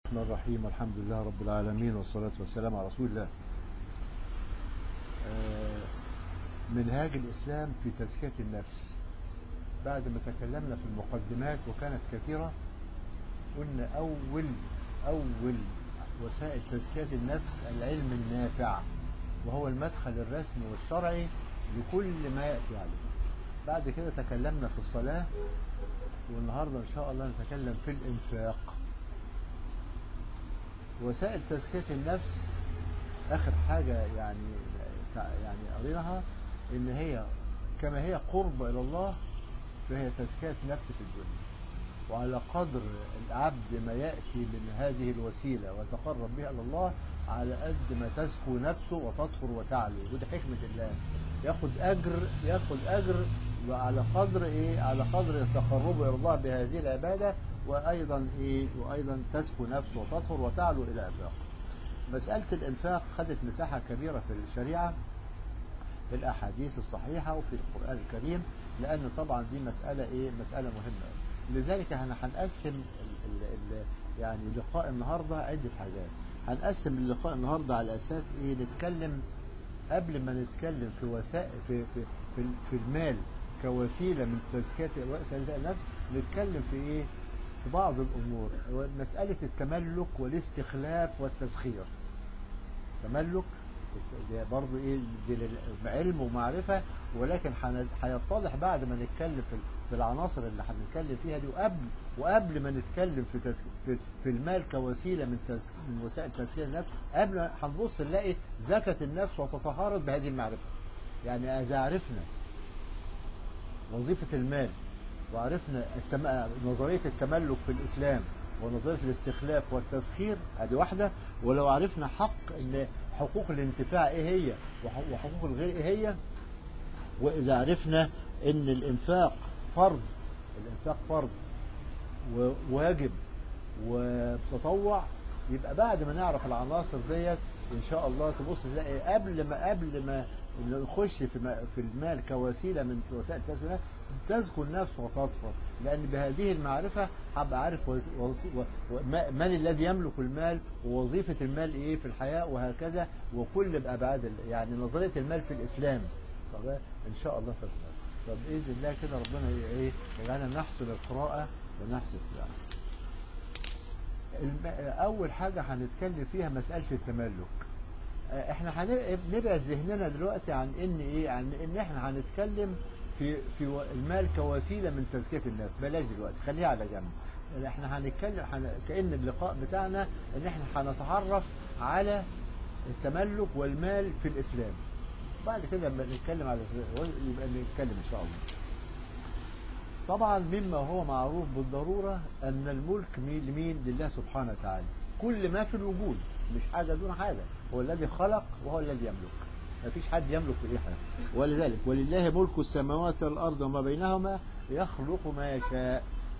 الرحمن الرحيم والحمد لله رب العالمين والصلاة والسلام على رسول الله آه، منهاج الإسلام في تزكية النفس بعد ما تكلمنا في المقدمات وكانت كثيرة قلنا أول أول وسائل تزكية النفس العلم النافع وهو المدخل الرسمي والشرعي لكل ما يأتي عليه بعد كده تكلمنا في الصلاة والنهاردة إن شاء الله نتكلم في الإنفاق وسائل تزكية النفس آخر حاجة يعني يعني قريناها إن هي كما هي قرب إلى الله فهي تزكية نفس في الدنيا وعلى قدر العبد ما يأتي من هذه الوسيلة ويتقرب بها إلى الله على قد ما تزكو نفسه وتطهر وتعلو ودي حكمة الله ياخد أجر ياخد أجر وعلى قدر إيه على قدر تقربه إلى الله بهذه العبادة وأيضا إيه وأيضا تزكو نفسه وتطهر وتعلو إلى أفاق مسألة الإنفاق خدت مساحة كبيرة في الشريعة في الأحاديث الصحيحة وفي القرآن الكريم لأن طبعا دي مسألة إيه مسألة مهمة لذلك احنا هنقسم ال ال يعني لقاء النهاردة عدة حاجات هنقسم اللقاء النهاردة على أساس إيه نتكلم قبل ما نتكلم في وسائل في في في, في المال كوسيلة من تزكية وسائل النفس نتكلم في إيه في بعض الأمور مسألة التملك والاستخلاف والتسخير تملك ده برضه ايه دي علم ومعرفة ولكن هيتضح بعد ما نتكلم في في العناصر اللي هنتكلم فيها دي وقبل وقبل ما نتكلم في تس... في, في المال كوسيله من, تس... من وسائل تزكيه النفس قبل هنبص نلاقي زكاه النفس وتطهرت بهذه المعرفه يعني اذا عرفنا وظيفه المال وعرفنا التم... نظريه التملك في الاسلام ونظريه الاستخلاف والتسخير ادي واحده ولو عرفنا حق ان حقوق الانتفاع ايه هي وحقوق الغير ايه هي واذا عرفنا ان الانفاق فرض الانفاق فرض وواجب وتطوع يبقى بعد ما نعرف العناصر ديت ان شاء الله تبص تلاقي قبل ما قبل ما نخش في في المال كوسيله من وسائل التسويه تزكو النفس وتطهر لان بهذه المعرفه هبقى عارف من الذي يملك المال ووظيفه المال ايه في الحياه وهكذا وكل الابعاد يعني نظريه المال في الاسلام ان شاء الله تظهر فبإذن الله كده ربنا ايه يجعلنا نحسن القراءة ونحسن السماع أول حاجة هنتكلم فيها مسألة التملك احنا هنبعد ذهننا دلوقتي عن ان ايه عن ان احنا هنتكلم في في المال كوسيله من تزكيه النفس بلاش دلوقتي خليها على جنب احنا هنتكلم حن... كان اللقاء بتاعنا ان احنا هنتعرف على التملك والمال في الاسلام بعد كده لما نتكلم على يبقى نتكلم ان شاء الله طبعا مما هو معروف بالضرورة ان الملك مين لمين لله سبحانه وتعالى كل ما في الوجود مش حاجة دون حاجة هو الذي خلق وهو الذي يملك ما فيش حد يملك في اي حاجة ولذلك ولله ملك السماوات والارض وما بينهما يخلق ما يشاء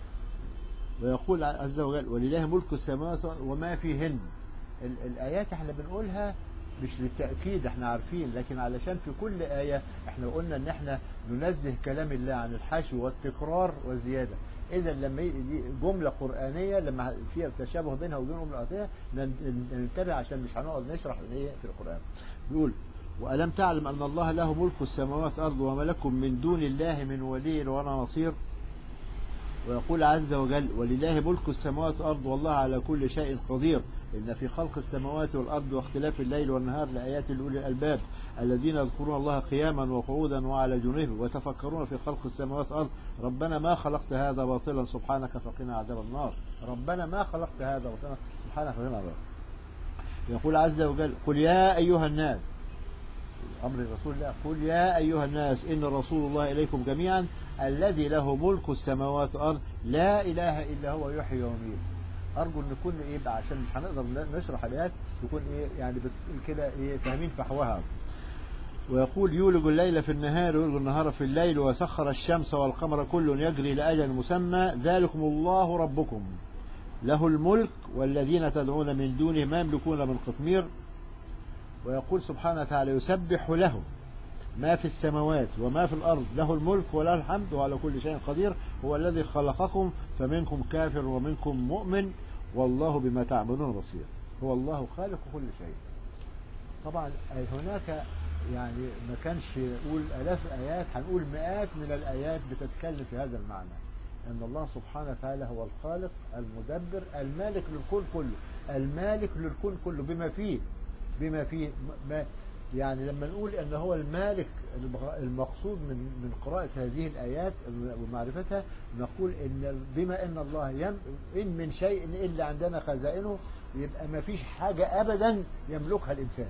ويقول عز وجل ولله ملك السماوات وما فيهن الايات احنا بنقولها مش للتأكيد احنا عارفين لكن علشان في كل آية احنا قلنا ان احنا ننزه كلام الله عن الحشو والتكرار والزيادة اذا لما جملة قرآنية لما فيها تشابه بينها وبين جملة قرآنية ننتبه عشان مش هنقعد نشرح ايه في القرآن بيقول وألم تعلم أن الله له ملك السماوات والأرض وما لكم من دون الله من ولي ولا نصير ويقول عز وجل ولله ملك السماوات والأرض والله على كل شيء قدير إن في خلق السماوات والأرض واختلاف الليل والنهار لآيات لأولي الألباب الذين يذكرون الله قياما وقعودا وعلى جنوبهم ويتفكرون في خلق السماوات والأرض ربنا ما خلقت هذا باطلا سبحانك فقنا عذاب النار ربنا ما خلقت هذا باطلا سبحانك فقنا عذاب يقول عز وجل قل يا أيها الناس أمر الرسول الله قل يا أيها الناس إن رسول الله إليكم جميعا الذي له ملك السماوات والأرض لا إله إلا هو يحيي ويميت أرجو أن نكون إيه بقى عشان مش هنقدر نشرح الآيات تكون إيه يعني كده إيه فاهمين فحوها ويقول يولج الليل في النهار ويولج النهار في الليل وسخر الشمس والقمر كل يجري لأجل مسمى ذلكم الله ربكم له الملك والذين تدعون من دونه ما يملكون من قطمير ويقول سبحانه وتعالى يسبح له ما في السماوات وما في الأرض له الملك وله الحمد وعلى كل شيء قدير هو الذي خلقكم فمنكم كافر ومنكم مؤمن والله بما تعملون بصير هو الله خالق كل شيء طبعا هناك يعني ما كانش يقول آلاف الآيات هنقول مئات من الآيات بتتكلم في هذا المعنى أن الله سبحانه وتعالى هو الخالق المدبر المالك للكون كله المالك للكون كله بما فيه بما فيه ما يعني لما نقول أن هو المالك المقصود من من قراءة هذه الآيات ومعرفتها نقول إن بما أن الله يم إن من شيء إلا عندنا خزائنه يبقى ما فيش حاجة أبدا يملكها الإنسان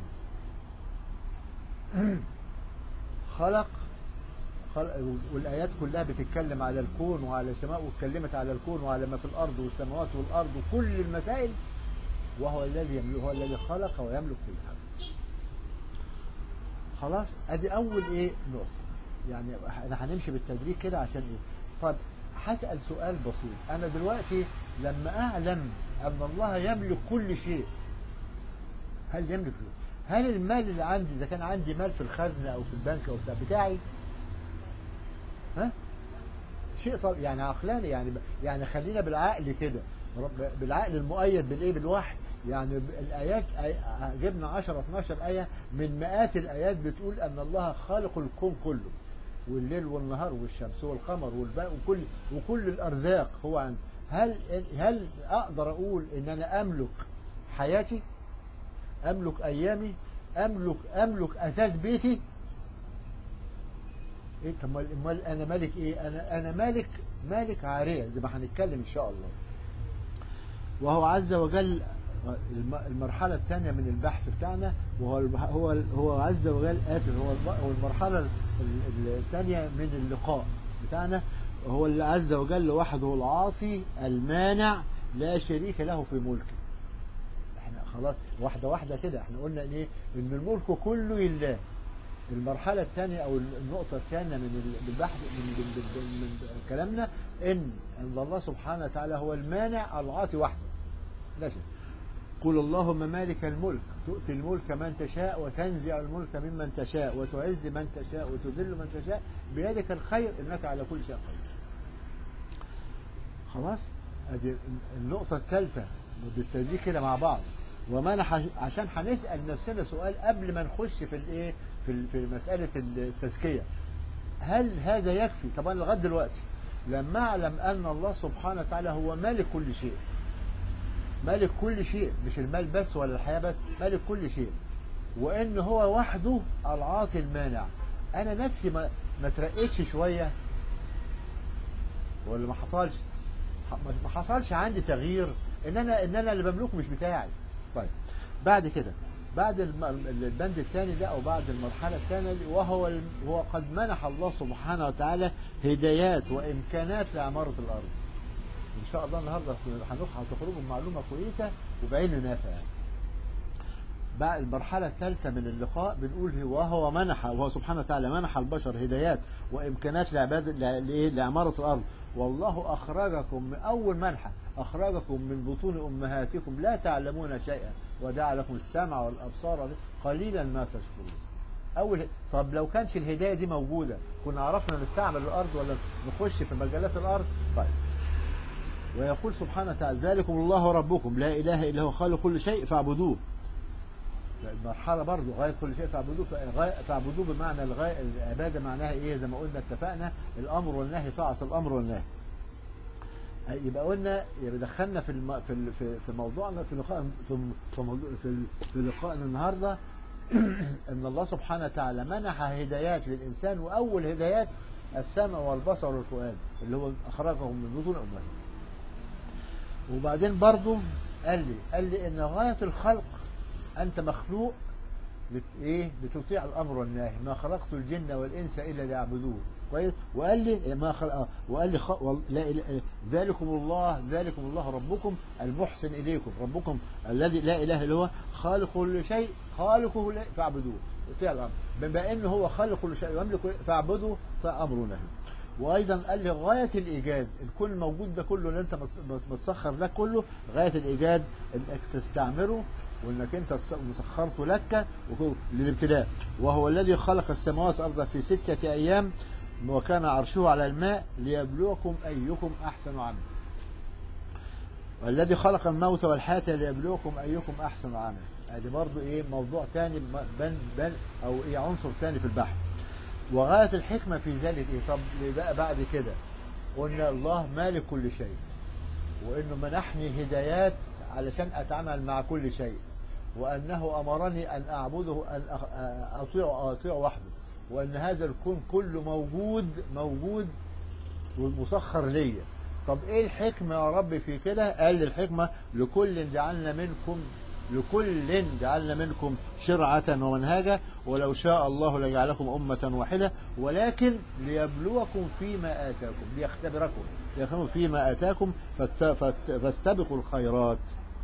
خلق والآيات كلها بتتكلم على الكون وعلى السماء واتكلمت على الكون وعلى ما في الأرض والسماوات والأرض وكل المسائل وهو الذي يملك هو الذي خلق ويملك كل حاجة خلاص ادي اول ايه نقطة يعني احنا هنمشي بالتدريج كده عشان ايه طب هسأل سؤال بسيط انا دلوقتي لما اعلم ان الله يملك كل شيء هل يملك هل المال اللي عندي اذا كان عندي مال في الخزنة او في البنك او بتاع بتاعي ها شيء طب يعني عقلاني يعني يعني خلينا بالعقل كده بالعقل المؤيد بالايه بالوحي يعني الآيات جبنا 10 12 آية من مئات الآيات بتقول أن الله خالق الكون كله والليل والنهار والشمس والقمر والباء وكل وكل الأرزاق هو عن هل هل أقدر أقول إن أنا أملك حياتي أملك أيامي أملك أملك أساس بيتي إيه طب امال أنا مالك إيه أنا أنا مالك مالك عارية زي ما هنتكلم إن شاء الله وهو عز وجل المرحلة الثانية من البحث بتاعنا وهو هو هو عز وجل آسف هو المرحلة الثانية من اللقاء بتاعنا هو اللي عز وجل وحده العاطي المانع لا شريك له في ملكه احنا خلاص واحدة واحدة كده احنا قلنا ان ايه ان الملك كله لله المرحلة الثانية او النقطة الثانية من البحث من, من, من, من كلامنا ان ان الله سبحانه وتعالى هو المانع العاطي وحده لا شيء قل اللهم مالك الملك تؤتي الملك من تشاء وتنزع الملك ممن تشاء وتعز من تشاء وتذل من تشاء بيدك الخير انك على كل شيء قدير خلاص ادي النقطة الثالثة بالتدريج كده مع بعض وما عشان هنسأل نفسنا سؤال قبل ما نخش في الايه في في مسألة التزكية هل هذا يكفي طبعا لغايه دلوقتي لما اعلم ان الله سبحانه وتعالى هو مالك كل شيء مالك كل شيء مش المال بس ولا الحياة بس مالك كل شيء وان هو وحده العاطي المانع انا نفسي ما, ما ترقيتش شوية ولا ما حصلش ما حصلش عندي تغيير ان انا ان انا اللي بملكه مش بتاعي طيب بعد كده بعد البند الثاني ده او بعد المرحلة الثانية وهو هو قد منح الله سبحانه وتعالى هدايات وامكانات لعمارة الارض ان شاء الله النهارده هتخرجوا بمعلومه كويسه وبعين نافع يعني. بقى المرحلة الثالثة من اللقاء بنقول وهو منح وهو سبحانه وتعالى منح البشر هدايات وإمكانات لعباد لعمارة الأرض والله أخرجكم من أول منحة أخرجكم من بطون أمهاتكم لا تعلمون شيئا ودع لكم السمع والأبصار قليلا ما تشكرون أول طب لو كانش الهداية دي موجودة كنا عرفنا نستعمل الأرض ولا نخش في مجالات الأرض طيب ويقول سبحانه وتعالى ذلكم الله ربكم لا إله إلا هو خالق كل شيء فاعبدوه المرحلة برضه غاية كل شيء فاعبدوه فاعبدوه بمعنى الغاية العبادة معناها إيه زي ما قلنا اتفقنا الأمر والنهي طاعة الأمر والنهي يبقى قلنا يبقى دخلنا في الم... في ال... في في موضوعنا في لقاء في في, موضوع في, في لقائنا النهارده ان الله سبحانه وتعالى منح هدايات للانسان واول هدايات السمع والبصر والفؤاد اللي هو اخرجهم من بطون امهاتهم وبعدين برضه قال لي قال لي ان غاية الخلق انت مخلوق بت ايه بتطيع الامر والنهي ما خلقت الجن والانس الا ليعبدون كويس وقال لي ما خلق وقال لي خ... لا ذلكم الله ذلكم الله ربكم المحسن اليكم ربكم الذي لا اله الا هو خالق كل شيء خالقه فاعبدوه يطيع الامر بما انه هو خالق كل شيء ويملك فاعبدوا فامر ونهي وايضا قال لي غايه الايجاد الكون الموجود ده كله اللي انت متسخر لك كله غايه الايجاد انك تستعمره وانك انت مسخرته لك للابتلاء وهو الذي خلق السماوات والارض في سته ايام وكان عرشه على الماء ليبلوكم ايكم احسن عملا والذي خلق الموت والحياة ليبلوكم أيكم أحسن عملا ادي برضو ايه موضوع تاني بن بن او ايه عنصر تاني في البحث وغاية الحكمة في ذلك ايه طب بقى بعد كده قلنا الله مالك كل شيء وانه منحني هدايات علشان اتعامل مع كل شيء وانه امرني ان اعبده ان اطيع اطيع وحده وان هذا الكون كله موجود موجود ومسخر ليا طب ايه الحكمة يا رب في كده قال الحكمة لكل جعلنا منكم لكل جعلنا منكم شرعة ومنهاجا ولو شاء الله لجعلكم أمة واحدة ولكن ليبلوكم فيما آتاكم ليختبركم ليختبركم فيما آتاكم فاستبقوا الخيرات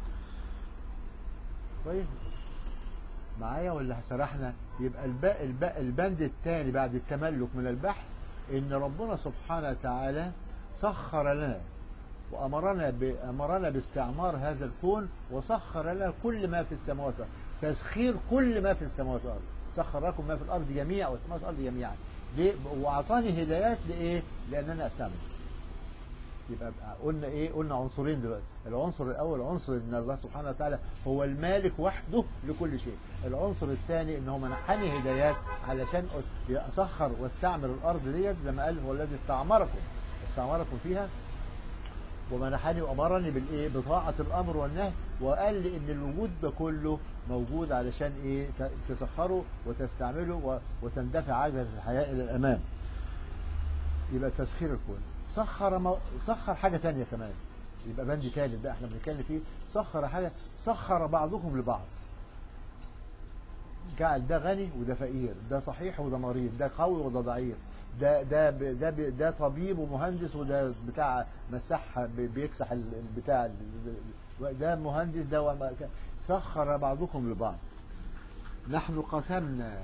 طيب معايا ولا سرحنا يبقى البند الثاني بعد التملك من البحث ان ربنا سبحانه وتعالى سخر لنا وأمرنا ب... أمرنا باستعمار هذا الكون وسخر لنا كل ما في السماوات والأرض تسخير كل ما في السماوات والأرض سخر لكم ما في الأرض جميعا والسماوات والأرض جميعا ليه؟ وأعطاني هدايات لإيه؟ لأننا أستعمل يبقى قلنا إيه؟ قلنا عنصرين دلوقتي العنصر الأول عنصر إن الله سبحانه وتعالى هو المالك وحده لكل شيء العنصر الثاني إن هو منحني هدايات علشان أسخر واستعمل الأرض ديت زي ما قال هو الذي استعمركم استعمركم فيها ومنحني وأمرني بالإيه بطاعة الأمر والنهي وقال لي إن الوجود ده كله موجود علشان إيه تسخره وتستعمله وتندفع عجلة الحياة إلى الأمام يبقى تسخير الكون سخر مو... سخر حاجة تانية كمان يبقى بند ثالث بقى احنا بنتكلم فيه سخر حاجة سخر بعضكم لبعض جعل ده غني وده فقير ده صحيح وده مريض ده قوي وده ضعيف ده ده ده ده طبيب ومهندس وده بتاع مسح بيكسح البتاع ده مهندس ده سخر بعضكم لبعض نحن قسمنا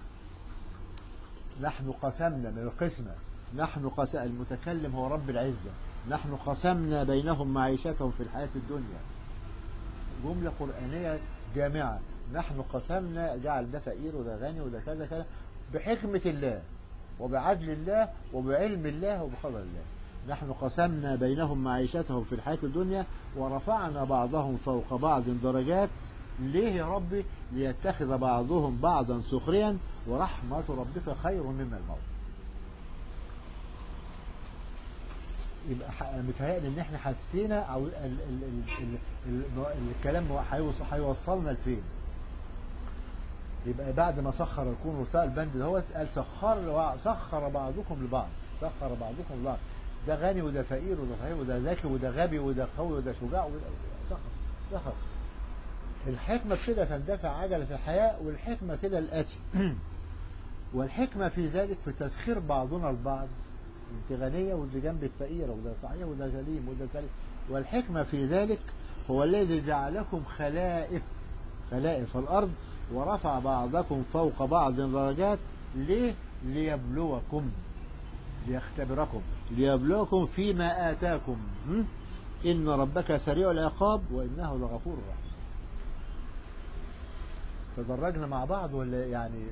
نحن قسمنا من القسمة نحن قس المتكلم هو رب العزة نحن قسمنا بينهم معيشتهم في الحياة الدنيا جملة قرآنية جامعة نحن قسمنا جعل ده فقير وده غني وده كذا كذا بحكمة الله وبعدل الله وبعلم الله وبقدر الله نحن قسمنا بينهم معيشتهم في الحياة الدنيا ورفعنا بعضهم فوق بعض درجات ليه يا ربي ليتخذ بعضهم بعضا سخريا ورحمة ربك خير مما الموت يبقى متهيألي ان احنا حسينا او ال ال ال ال ال الكلام هيوصلنا لفين يبقى بعد ما سخر الكون وارتقى البند دوت قال سخر سخر بعضكم لبعض سخر بعضكم لبعض ده غني وده فقير وده صحيح وده ذكي وده غبي وده قوي وده شجاع وده سخر سخر الحكمة كده تندفع عجلة الحياة والحكمة كده الآتي والحكمة في ذلك في تسخير بعضنا البعض انت غنية وده جنبك فقيرة وده صحيح وده غليم وده سليم والحكمة في ذلك هو الذي جعلكم خلائف خلائف الأرض ورفع بعضكم فوق بعض درجات ليه ليبلوكم ليختبركم ليبلوكم فيما آتاكم إن ربك سريع العقاب وإنه لغفور رحيم تدرجنا مع بعض ولا يعني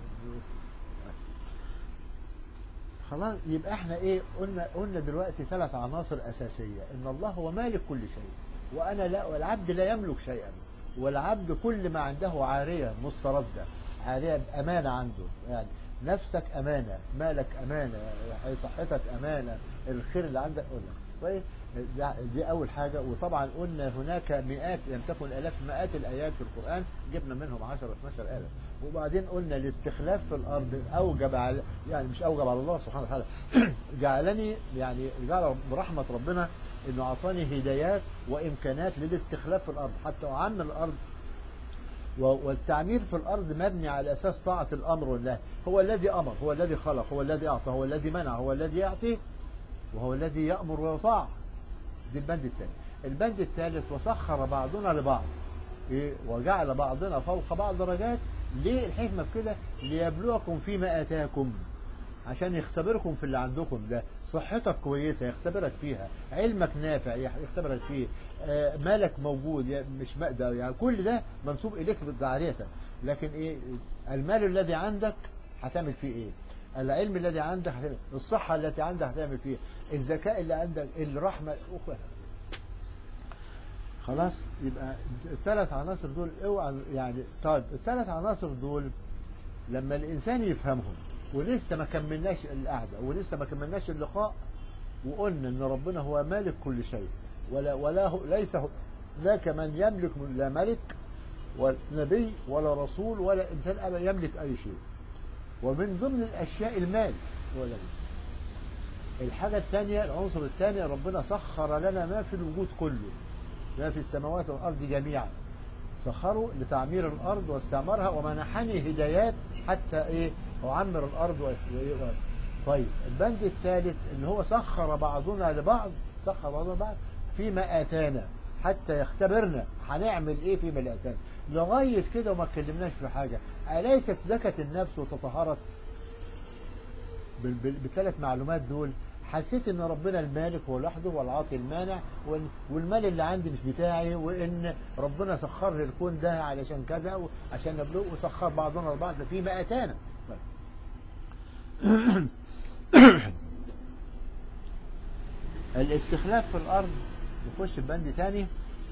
خلاص يبقى احنا ايه قلنا قلنا دلوقتي ثلاث عناصر اساسيه ان الله هو مالك كل شيء وانا لا والعبد لا يملك شيئا والعبد كل ما عنده عارية مستردة عارية أمانة عنده يعني نفسك أمانة مالك أمانة صحتك أمانة الخير اللي عندك قلنا طيب دي أول حاجة وطبعا قلنا هناك مئات لم تكن آلاف مئات الآيات في القرآن جبنا منهم 10 12 آية وبعدين قلنا الاستخلاف في الأرض أوجب على يعني مش أوجب على الله سبحانه وتعالى جعلني يعني جعل برحمة ربنا انه اعطاني هدايات وامكانات للاستخلاف في الارض حتى اعمر الارض والتعمير في الارض مبني على اساس طاعه الامر والنهي هو الذي امر هو الذي خلق هو الذي اعطى هو الذي منع هو الذي يعطي وهو الذي يامر ويطاع دي البند الثاني البند الثالث وسخر بعضنا لبعض إيه؟ وجعل بعضنا فوق بعض درجات ليه الحكمه في كده ليبلوكم فيما اتاكم عشان يختبركم في اللي عندكم ده صحتك كويسة يختبرك فيها علمك نافع يختبرك فيه آه مالك موجود مش مقدر يعني كل ده منسوب إليك بالدعارية لكن إيه المال الذي عندك هتعمل فيه إيه العلم الذي عندك هتعمل الصحة التي عندك هتعمل فيه الذكاء اللي عندك الرحمة خلاص يبقى الثلاث عناصر دول اوعى يعني طيب الثلاث عناصر دول لما الانسان يفهمهم ولسه ما كملناش القعده ولسه ما كملناش اللقاء وقلنا ان ربنا هو مالك كل شيء ولا ولا هو ليس هناك من يملك لا ملك ولا نبي ولا رسول ولا انسان ابدا يملك اي شيء ومن ضمن الاشياء المال ولا الحاجه الثانيه العنصر الثاني ربنا سخر لنا ما في الوجود كله ما في السماوات والارض جميعا سخروا لتعمير الارض واستعمارها ومنحني هدايات حتى ايه اعمر الارض واستوي طيب البند الثالث ان هو سخر بعضنا لبعض سخر بعضنا لبعض فيما اتانا حتى يختبرنا هنعمل ايه فيما اتانا لغايه كده وما اتكلمناش في حاجه اليست زكت النفس وتطهرت بالثلاث معلومات دول حسيت ان ربنا المالك هو لوحده والعاطي المانع والمال اللي عندي مش بتاعي وان ربنا سخر لي الكون ده علشان كذا وعشان نبلغ وسخر بعضنا البعض فيما اتانا الاستخلاف في الارض نخش بند تاني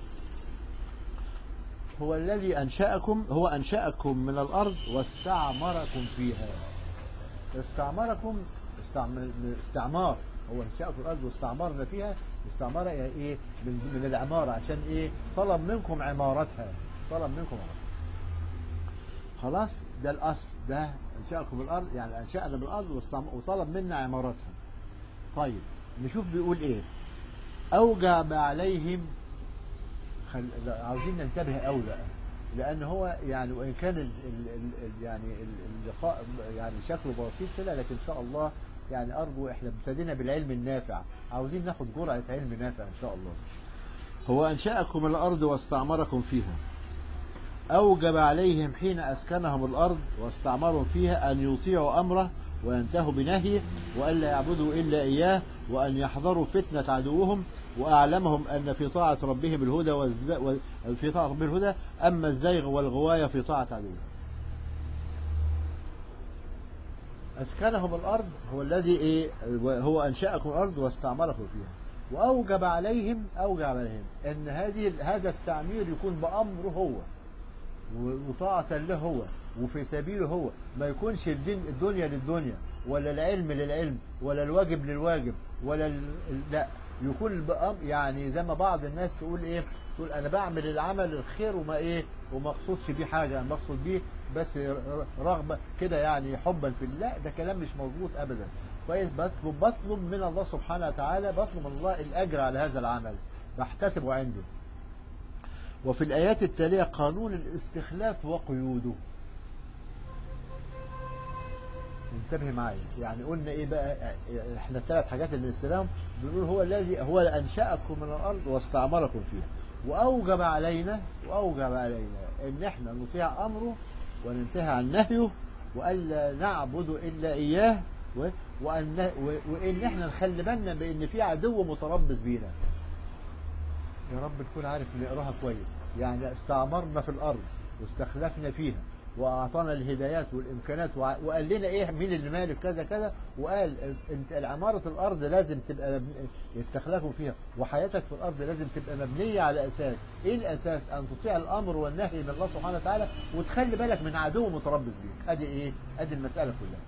هو الذي انشاكم هو انشاكم من الارض واستعمركم فيها استعمركم استعمار هو انشاء في الارض واستعمرنا فيها استعمار يعني ايه من, من العماره عشان ايه طلب منكم عمارتها طلب منكم عمارتها خلاص ده الاصل ده انشاءكم الارض يعني انشانا بالارض وطلب منا عمارتها طيب نشوف بيقول ايه اوجب عليهم خل... عاوزين ننتبه قوي بقى لان هو يعني وان كان ال ال ال يعني اللقاء يعني شكله بسيط كده لكن ان شاء الله يعني ارجو احنا ابتدينا بالعلم النافع عاوزين ناخد جرعه علم نافع ان شاء الله هو انشاكم الارض واستعمركم فيها اوجب عليهم حين اسكنهم الارض واستعمرهم فيها ان يطيعوا امره وينتهوا بنهيه والا يعبدوا الا اياه وان يحذروا فتنه عدوهم واعلمهم ان في طاعه ربهم الهدى والز... في طاعه ربهم الهدى اما الزيغ والغوايه في طاعه عدوهم أسكنهم الأرض هو الذي إيه هو أنشأكم الأرض واستعمركم فيها وأوجب عليهم أوجب عليهم أن هذه هذا التعمير يكون بأمره هو وطاعة له هو وفي سبيله هو ما يكونش الدين الدنيا للدنيا ولا العلم للعلم ولا الواجب للواجب ولا ال... لا يكون بأم يعني زي ما بعض الناس تقول ايه تقول انا بعمل العمل الخير وما ايه وما اقصدش بيه حاجه انا بقصد بيه بس رغبه كده يعني حبا في الله ده كلام مش مظبوط ابدا كويس بطلب بطلب من الله سبحانه وتعالى بطلب من الله الاجر على هذا العمل بحتسبه عنده وفي الايات التاليه قانون الاستخلاف وقيوده انتبه معايا يعني قلنا ايه بقى احنا الثلاث حاجات اللي نسيناهم بنقول هو الذي هو انشاكم من الارض واستعمركم فيها واوجب علينا واوجب علينا ان احنا نطيع امره وننتهي عن نهيه والا نعبد الا اياه وان وان احنا نخلي بالنا بان في عدو متربص بينا يا رب تكون عارف نقراها كويس يعني استعمرنا في الارض واستخلفنا فيها واعطانا الهدايات والامكانات وقال لنا ايه مين اللي مالك كذا كذا وقال انت عماره الارض لازم تبقى يستخلفوا فيها وحياتك في الارض لازم تبقى مبنيه على اساس ايه الاساس ان تطيع الامر والنهي من الله سبحانه وتعالى وتخلي بالك من عدو متربص بيك ادي ايه ادي المساله كلها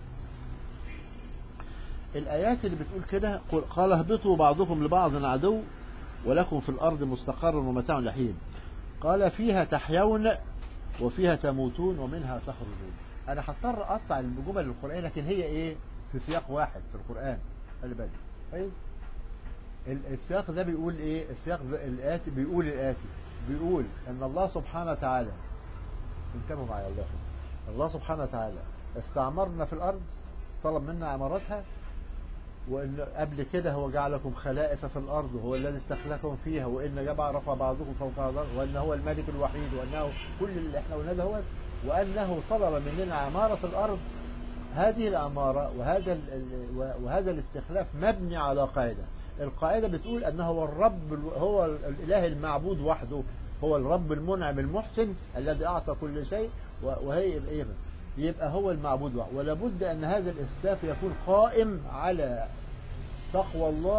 الايات اللي بتقول كده قال اهبطوا بعضكم لبعض عدو ولكم في الارض مستقر ومتاع لحين قال فيها تحيون وفيها تموتون ومنها تخرجون انا هضطر اقطع الجمل القرآن لكن هي ايه في سياق واحد في القرآن خلي بالك طيب السياق ده بيقول ايه السياق الاتي بيقول الاتي بيقول ان الله سبحانه وتعالى انتبهوا معايا الله الله سبحانه وتعالى استعمرنا في الارض طلب منا عمارتها وان قبل كده هو جعلكم خلائف في الارض وهو الذي استخلفكم فيها وان جمع رفع بعضكم فوق بعض وان هو الملك الوحيد وانه كل اللي احنا قلناه ده هو وانه طلب مننا عماره في الارض هذه العماره وهذا وهذا الاستخلاف مبني على قاعده القاعده بتقول انه هو الرب هو الاله المعبود وحده هو الرب المنعم المحسن الذي اعطى كل شيء وهي ايه يبقى هو المعبود وحده ولا بد أن هذا الإسلاف يكون قائم على تقوى الله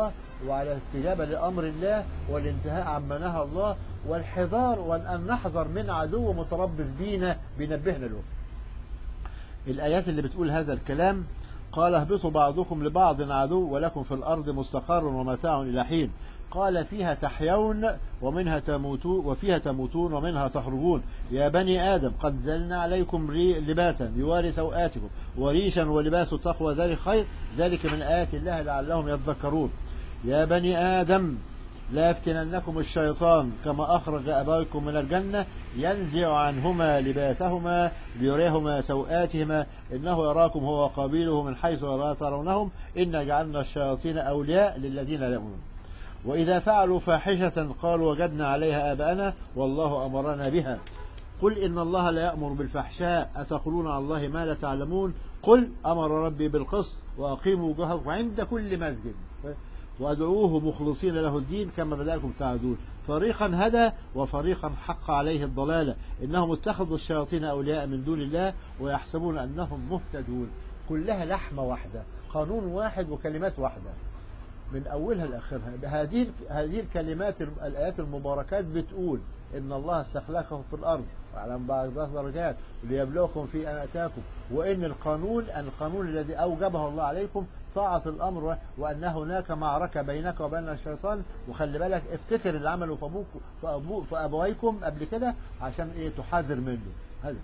وعلى استجابة لأمر الله والانتهاء عما نهى الله والحذار وأن نحذر من عدو متربص بينا بينبهنا له الآيات اللي بتقول هذا الكلام قال اهبطوا بعضكم لبعض عدو ولكم في الأرض مستقر ومتاع إلى حين قال فيها تحيون ومنها تموتون وفيها تموتون ومنها تخرجون يا بني آدم قد زلنا عليكم ري لباسا يواري سوآتكم وريشا ولباس التقوى ذلك خير ذلك من آيات الله لعلهم يتذكرون يا بني آدم لا يفتننكم الشيطان كما أخرج أبويكم من الجنة ينزع عنهما لباسهما ليريهما سوآتهما إنه يراكم هو وقبيله من حيث لا ترونهم إنا جعلنا الشياطين أولياء للذين لا يؤمنون وإذا فعلوا فاحشة قالوا وجدنا عليها آباءنا والله أمرنا بها قل إن الله لا يأمر بالفحشاء أتقولون على الله ما لا تعلمون قل أمر ربي بالقسط وأقيموا وجوهكم عند كل مسجد وأدعوه مخلصين له الدين كما بدأكم تعدون فريقا هدى وفريقا حق عليه الضلالة إنهم اتخذوا الشياطين أولياء من دون الله ويحسبون أنهم مهتدون كلها لحمة واحدة قانون واحد وكلمات واحدة من أولها لآخرها هذه هذه الكلمات الآيات المباركات بتقول إن الله استخلفكم في الأرض وعلى بعض درجات ليبلوكم في آتاكم وإن القانون القانون الذي أوجبه الله عليكم طاعة الأمر وأن هناك معركة بينك وبين الشيطان وخلي بالك افتكر اللي عمله في أبوك فأبو فأبويكم قبل كده عشان إيه تحذر منه هذا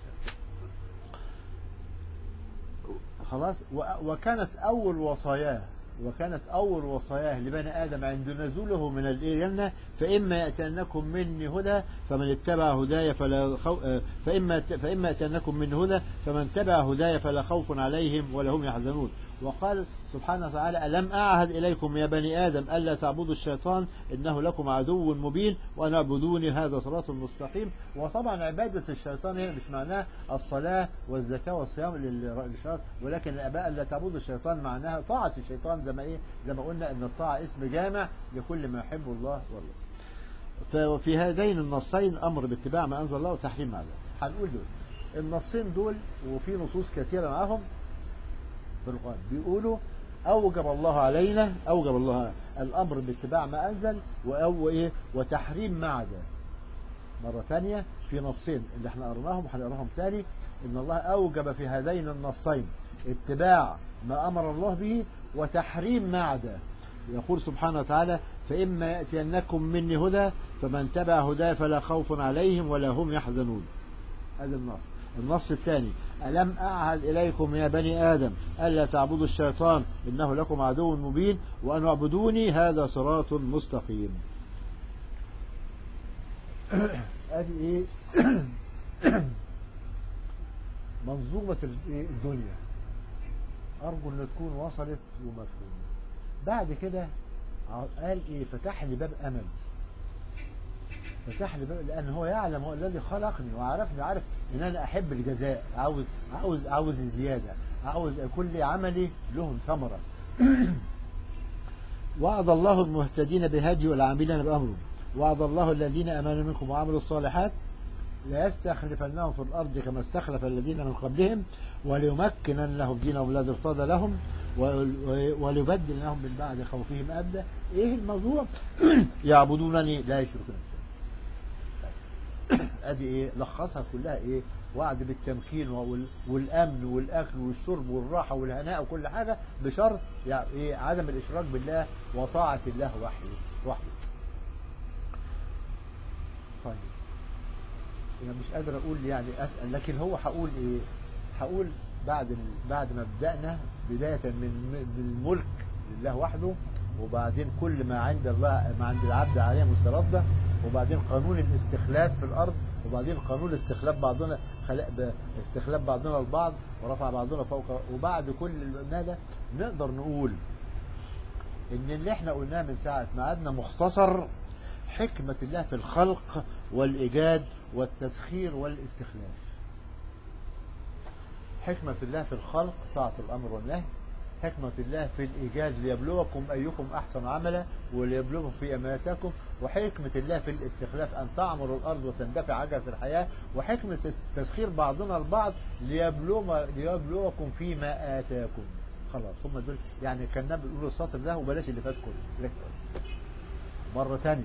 خلاص وكانت أول وصاياه وكانت أول وصاياه لبني آدم عند نزوله من الجنة فإما يأتينكم مني هدى فمن اتبع هداي فلا خو... فإما فإما يأتينكم من هدى فمن تبع هداي فلا خوف عليهم ولا هم يحزنون وقال سبحانه وتعالى ألم أعهد إليكم يا بني آدم ألا تعبدوا الشيطان إنه لكم عدو مبين وأن اعبدوني هذا صراط مستقيم وطبعا عبادة الشيطان هنا مش معناها الصلاة والزكاة والصيام للشيطان ولكن الآباء ألا تعبدوا الشيطان معناها طاعة الشيطان زي ما إيه زي ما قلنا إن الطاعة اسم جامع لكل ما يحب الله والله ففي هذين النصين أمر باتباع ما أنزل الله وتحريم ما هنقول دول النصين دول وفي نصوص كثيرة معاهم في القرآن بيقولوا أوجب الله علينا أوجب الله الأمر باتباع ما أنزل وأو إيه وتحريم ما عدا مرة ثانية في نصين اللي احنا قرناهم هنقراهم تاني إن الله أوجب في هذين النصين اتباع ما أمر الله به وتحريم ما عدا يقول سبحانه وتعالى فإما يأتينكم مني هدى فمن تبع هدى فلا خوف عليهم ولا هم يحزنون هذا النص النص الثاني ألم أعهد إليكم يا بني آدم ألا تعبدوا الشيطان إنه لكم عدو مبين وأن اعبدوني هذا صراط مستقيم أدي إيه منظومة الدنيا أرجو أن تكون وصلت ومفهومة بعد كده قال إيه فتح لي باب أمل فتح لي باب لأن هو يعلم هو الذي خلقني وعرفني عارف إن أنا أحب الجزاء عاوز عاوز عاوز الزيادة عاوز كل عملي لهم ثمرة وعد الله المهتدين بهدي والعاملين بأمره وعد الله الذين أمنوا منكم وعملوا الصالحات ليستخلفنهم في الأرض كما استخلف الذين من قبلهم وليمكنن لهم دينهم الذي ارتضى لهم وليبدل لهم من بعد خوفهم أبدا إيه الموضوع يعبدونني لا يشركون بس ادي ايه لخصها كلها ايه وعد بالتمكين والامن والاكل والشرب والراحه والهناء وكل حاجه بشرط يعني ايه عدم الاشراك بالله وطاعه الله وحده وحده طيب انا مش قادر اقول يعني اسال لكن هو هقول ايه هقول بعد بعد ما بدانا بدايه من من الملك لله وحده وبعدين كل ما عند الله ما عند العبد عليه مسترده وبعدين قانون الاستخلاف في الارض وبعدين قانون استخلاف بعضنا خلق استخلاف بعضنا البعض ورفع بعضنا فوق وبعد كل ده نقدر نقول ان اللي احنا قلناه من ساعه ما قعدنا مختصر حكمه الله في الخلق والايجاد والتسخير والاستخلاف حكمه الله في الخلق طاعه الامر والنهي حكمة الله في الإيجاد ليبلوكم أيكم أحسن عملا وليبلوكم في أماناتكم وحكمة الله في الاستخلاف أن تعمروا الأرض وتندفع عجلة الحياة وحكمة تسخير بعضنا البعض ليبلو ليبلوكم فيما آتاكم خلاص هم دول يعني كان النبي بيقول السطر ده وبلاش اللي فات كله لك- مرة تانية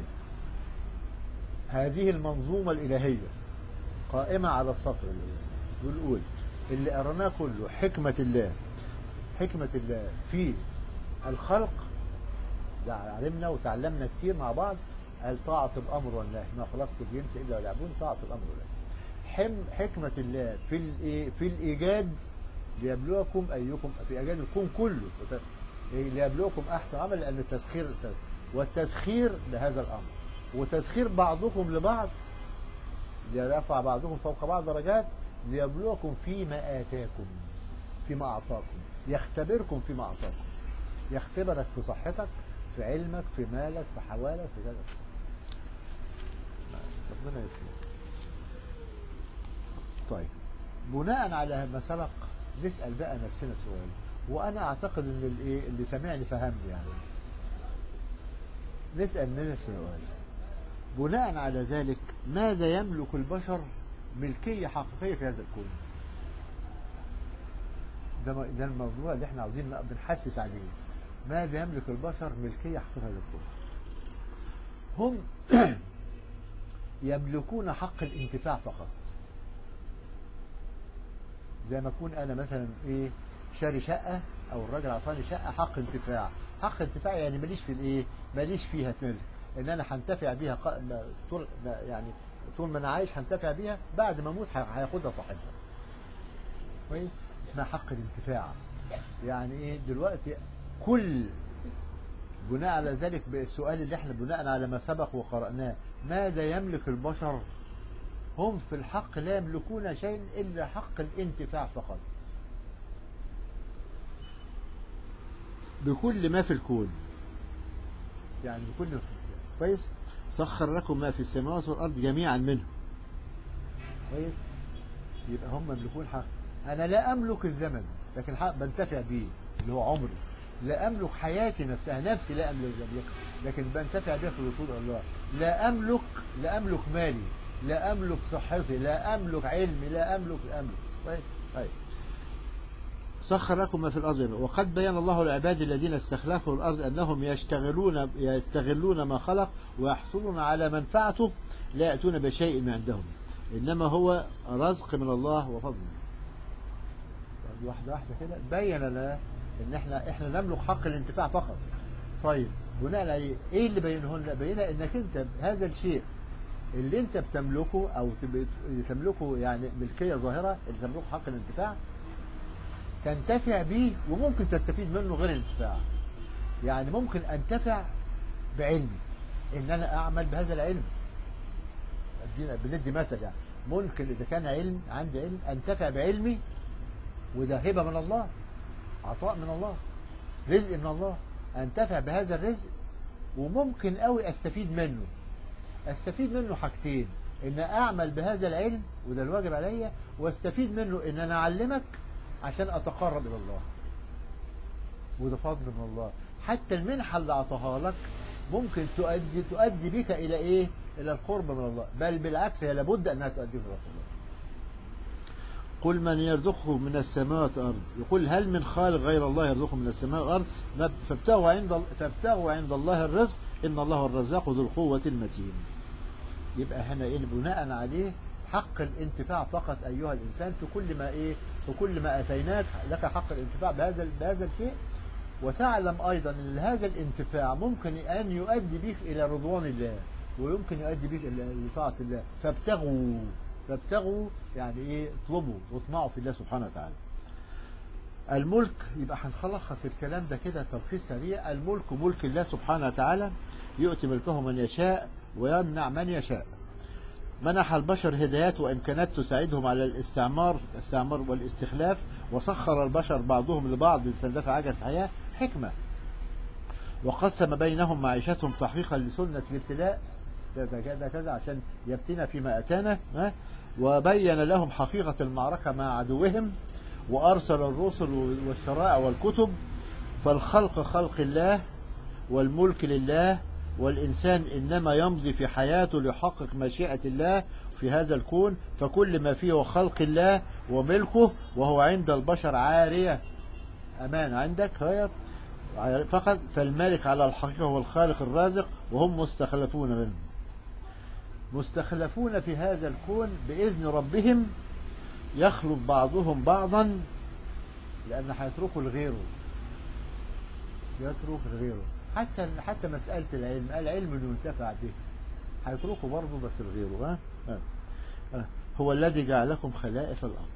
هذه المنظومة الإلهية قائمة على السطر بنقول اللي قرناه كله حكمة الله حكمة الله في الخلق ده علمنا وتعلمنا كتير مع بعض قال طاعة الأمر والنهي ما خلقت الجنس إلا وليعبدون طاعة الأمر والنهي حم حكمة الله في الإيه في الإيجاد ليبلوكم أيكم في إيجاد الكون كله وت- إيه ليبلوكم أحسن عمل لأن التسخير والتسخير لهذا الأمر وتسخير بعضكم لبعض ليرفع بعضكم فوق بعض درجات ليبلوكم فيما آتاكم فيما أعطاكم يختبركم فيما أعطاكم يختبرك في صحتك في علمك في مالك في حوالك في كذا ربنا يكرمك طيب بناء على ما سبق نسأل بقى نفسنا سؤال وأنا أعتقد إن الإيه اللي سمعني فهمني يعني نسأل نفسنا سؤال بناء على ذلك ماذا يملك البشر ملكية حقيقية في هذا الكون ده م- ده الموضوع اللي احنا عاوزين ن- بنحسس عليه ماذا يملك البشر ملكية حقيقية في هذا الكون هم يملكون حق الانتفاع فقط زي ما اكون انا مثلا ايه شاري شقه او الراجل عطاني شقه حق انتفاع حق انتفاع يعني ماليش في الايه ماليش فيها ملك ان انا هنتفع بيها ق- ما- طول ما- يعني طول ما انا عايش هنتفع بيها بعد ما اموت ه- هياخدها صاحبها كويس اسمها حق الانتفاع يعني ايه دلوقتي كل بناء على ذلك بالسؤال اللي احنا بناء على ما سبق وقرأناه ماذا يملك البشر هم في الحق لا يملكون شيء إلا حق الانتفاع فقط بكل ما في الكون يعني بكل ما في الكون كويس سخر لكم ما في السماوات والأرض جميعا منه كويس يبقى هم يملكون حق أنا لا أملك الزمن لكن حق بنتفع به اللي هو عمري لا أملك حياتي نفسها نفسي لا أملك أملكها لكن بنتفع بها في الوصول إلى الله لا أملك لا أملك مالي لا أملك صحتي لا أملك علمي لا أملك لا أملك طيب طيب سخر لكم ما في الأرض وقد بين الله العباد الذين استخلفوا الأرض أنهم يشتغلون يستغلون ما خلق ويحصلون على منفعته لا يأتون بشيء من عندهم إنما هو رزق من الله وفضل واحدة واحدة كده بين لنا إن إحنا إحنا نملك حق الانتفاع فقط طيب بناء على إيه اللي بينه لنا؟ بينا إنك أنت هذا الشيء اللي أنت بتملكه أو تب- تملكه يعني ملكية ظاهرة اللي تملكه حق الانتفاع تنتفع به وممكن تستفيد منه غير الانتفاع يعني ممكن انتفع بعلمي ان انا اعمل بهذا العلم ادينا بندي مثل يعني ممكن اذا كان علم عندي علم انتفع بعلمي وده هبه من الله عطاء من الله رزق من الله انتفع بهذا الرزق وممكن قوي استفيد منه استفيد منه حاجتين ان اعمل بهذا العلم وده الواجب عليا واستفيد منه ان انا اعلمك عشان اتقرب الى الله وده فضل من الله حتى المنحة اللي اعطاها لك ممكن تؤدي تؤدي بك الى ايه الى القرب من الله بل بالعكس هي لابد انها تؤدي الى الله قل من يرزقه من السماوات والارض يقول هل من خالق غير الله يرزقه من السماء والارض ما- فابتغوا عند فابتغوا عند الله الرزق ان الله هو الرزاق ذو القوه المتين يبقى هنا ايه بناء عليه حق الانتفاع فقط ايها الانسان في كل ما ايه في كل ما اتيناك لك حق الانتفاع بهذا بهذا الشيء وتعلم ايضا ان هذا الانتفاع ممكن ان يؤدي بك الى رضوان الله ويمكن يؤدي بك الى لطاعه الله فابتغوا فابتغوا يعني ايه اطلبوا واطمعوا في الله سبحانه وتعالى الملك يبقى هنخلص الكلام ده كده تلخيص سريع الملك ملك الله سبحانه وتعالى يؤتي ملكه من يشاء ويمنع من يشاء منح البشر هدايات وإمكانات تساعدهم على الاستعمار الاستعمار والاستخلاف وسخر البشر بعضهم لبعض لتندفع عجلة الحياة حكمة وقسم بينهم معيشتهم تحقيقا لسنة الابتلاء ده, ده, ده كذا عشان يبتنا فيما أتانا ها؟ وبين لهم حقيقة المعركة مع عدوهم وأرسل الرسل والشرائع والكتب فالخلق خلق الله والملك لله والإنسان إنما يمضي في حياته ليحقق مشيئة الله في هذا الكون فكل ما فيه خلق الله وملكه وهو عند البشر عارية أمان عندك هي فقط فالمالك على الحقيقة هو الخالق الرازق وهم مستخلفون منه مستخلفون في هذا الكون بإذن ربهم يخلق بعضهم بعضا لأن هيتركوا لغيره يترك لغيره حتى حتى مسألة العلم العلم اللي ينتفع به هيتركوا برضه بس لغيره ها؟ ها؟ ها؟ هو الذي جعلكم خلائف الأرض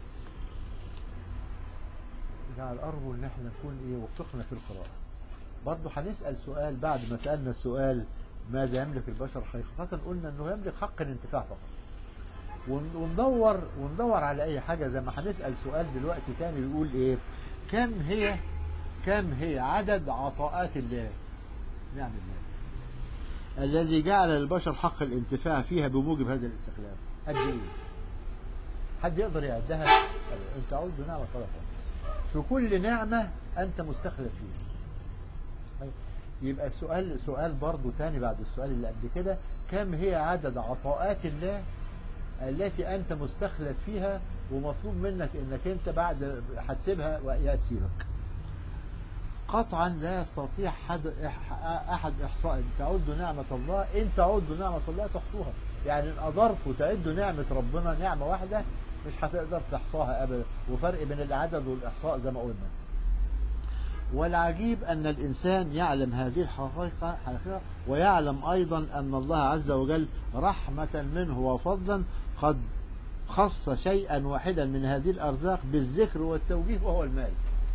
جعل الأرض إن احنا نكون إيه وفقنا في القراءة برضه هنسأل سؤال بعد ما سألنا السؤال ماذا يملك البشر حقيقة قلنا إنه يملك حق الانتفاع فقط ون- وندور وندور على أي حاجة زي ما هنسأل سؤال دلوقتي تاني بيقول إيه كم هي كم هي عدد عطاءات الله نعم الله الذي جعل للبشر حق الانتفاع فيها بموجب هذا الاستخلاف قد ايه حد يقدر يعدها انت عود بنعمة صدقة في كل نعمة انت مستخلف فيها طيب. يبقى السؤال سؤال برضو تاني بعد السؤال اللي قبل كده كم هي عدد عطاءات الله التي انت مستخلف فيها ومطلوب منك انك انت بعد هتسيبها ويسيبك قطعا لا يستطيع حد احد احصاء ان تعدوا نعمه الله ان تعدوا نعمه الله تحصوها يعني ان قدرتوا تعدوا نعمه ربنا نعمه واحده مش هتقدر تحصاها ابدا وفرق بين العدد والاحصاء زي ما قلنا والعجيب ان الانسان يعلم هذه الحقيقه حقيقة ويعلم ايضا ان الله عز وجل رحمه منه وفضلا قد خص شيئا واحدا من هذه الارزاق بالذكر والتوجيه وهو المال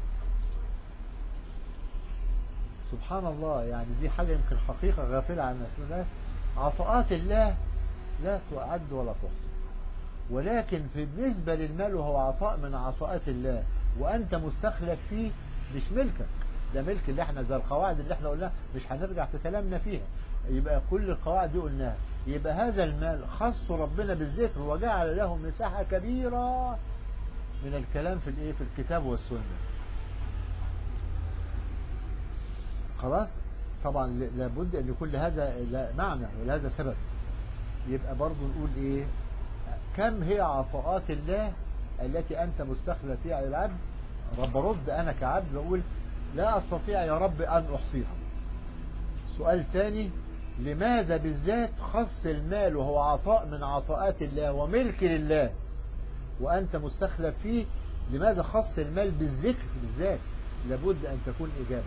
سبحان الله يعني دي حاجة يمكن حقيقة غافلة عن نفسنا عطاءات الله لا تعد ولا تحصى ولكن في بالنسبة للمال وهو عطاء من عطاءات الله وأنت مستخلف فيه مش ملكك ده ملك اللي احنا زي القواعد اللي احنا قلناها مش هنرجع في كلامنا فيها يبقى كل القواعد دي قلناها يبقى هذا المال خص ربنا بالذكر وجعل له مساحة كبيرة من الكلام في الايه في الكتاب والسنه خلاص طبعا لابد ان كل هذا لا معنى ولهذا سبب يبقى برضو نقول ايه كم هي عطاءات الله التي انت مستخلف فيها على العبد رب رد انا كعبد بقول لا استطيع يا رب ان احصيها سؤال ثاني لماذا بالذات خص المال وهو عطاء من عطاءات الله وملك لله وانت مستخلف فيه لماذا خص المال بالذكر بالذات لابد ان تكون اجابه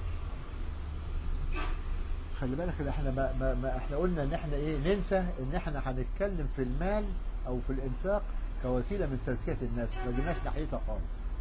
خلي بالك إن احنا ما, ما, ما احنا قلنا ان احنا ايه ننسى ان احنا هنتكلم في المال او في الانفاق كوسيله من تزكيه النفس ما جيناش ناحيتها خالص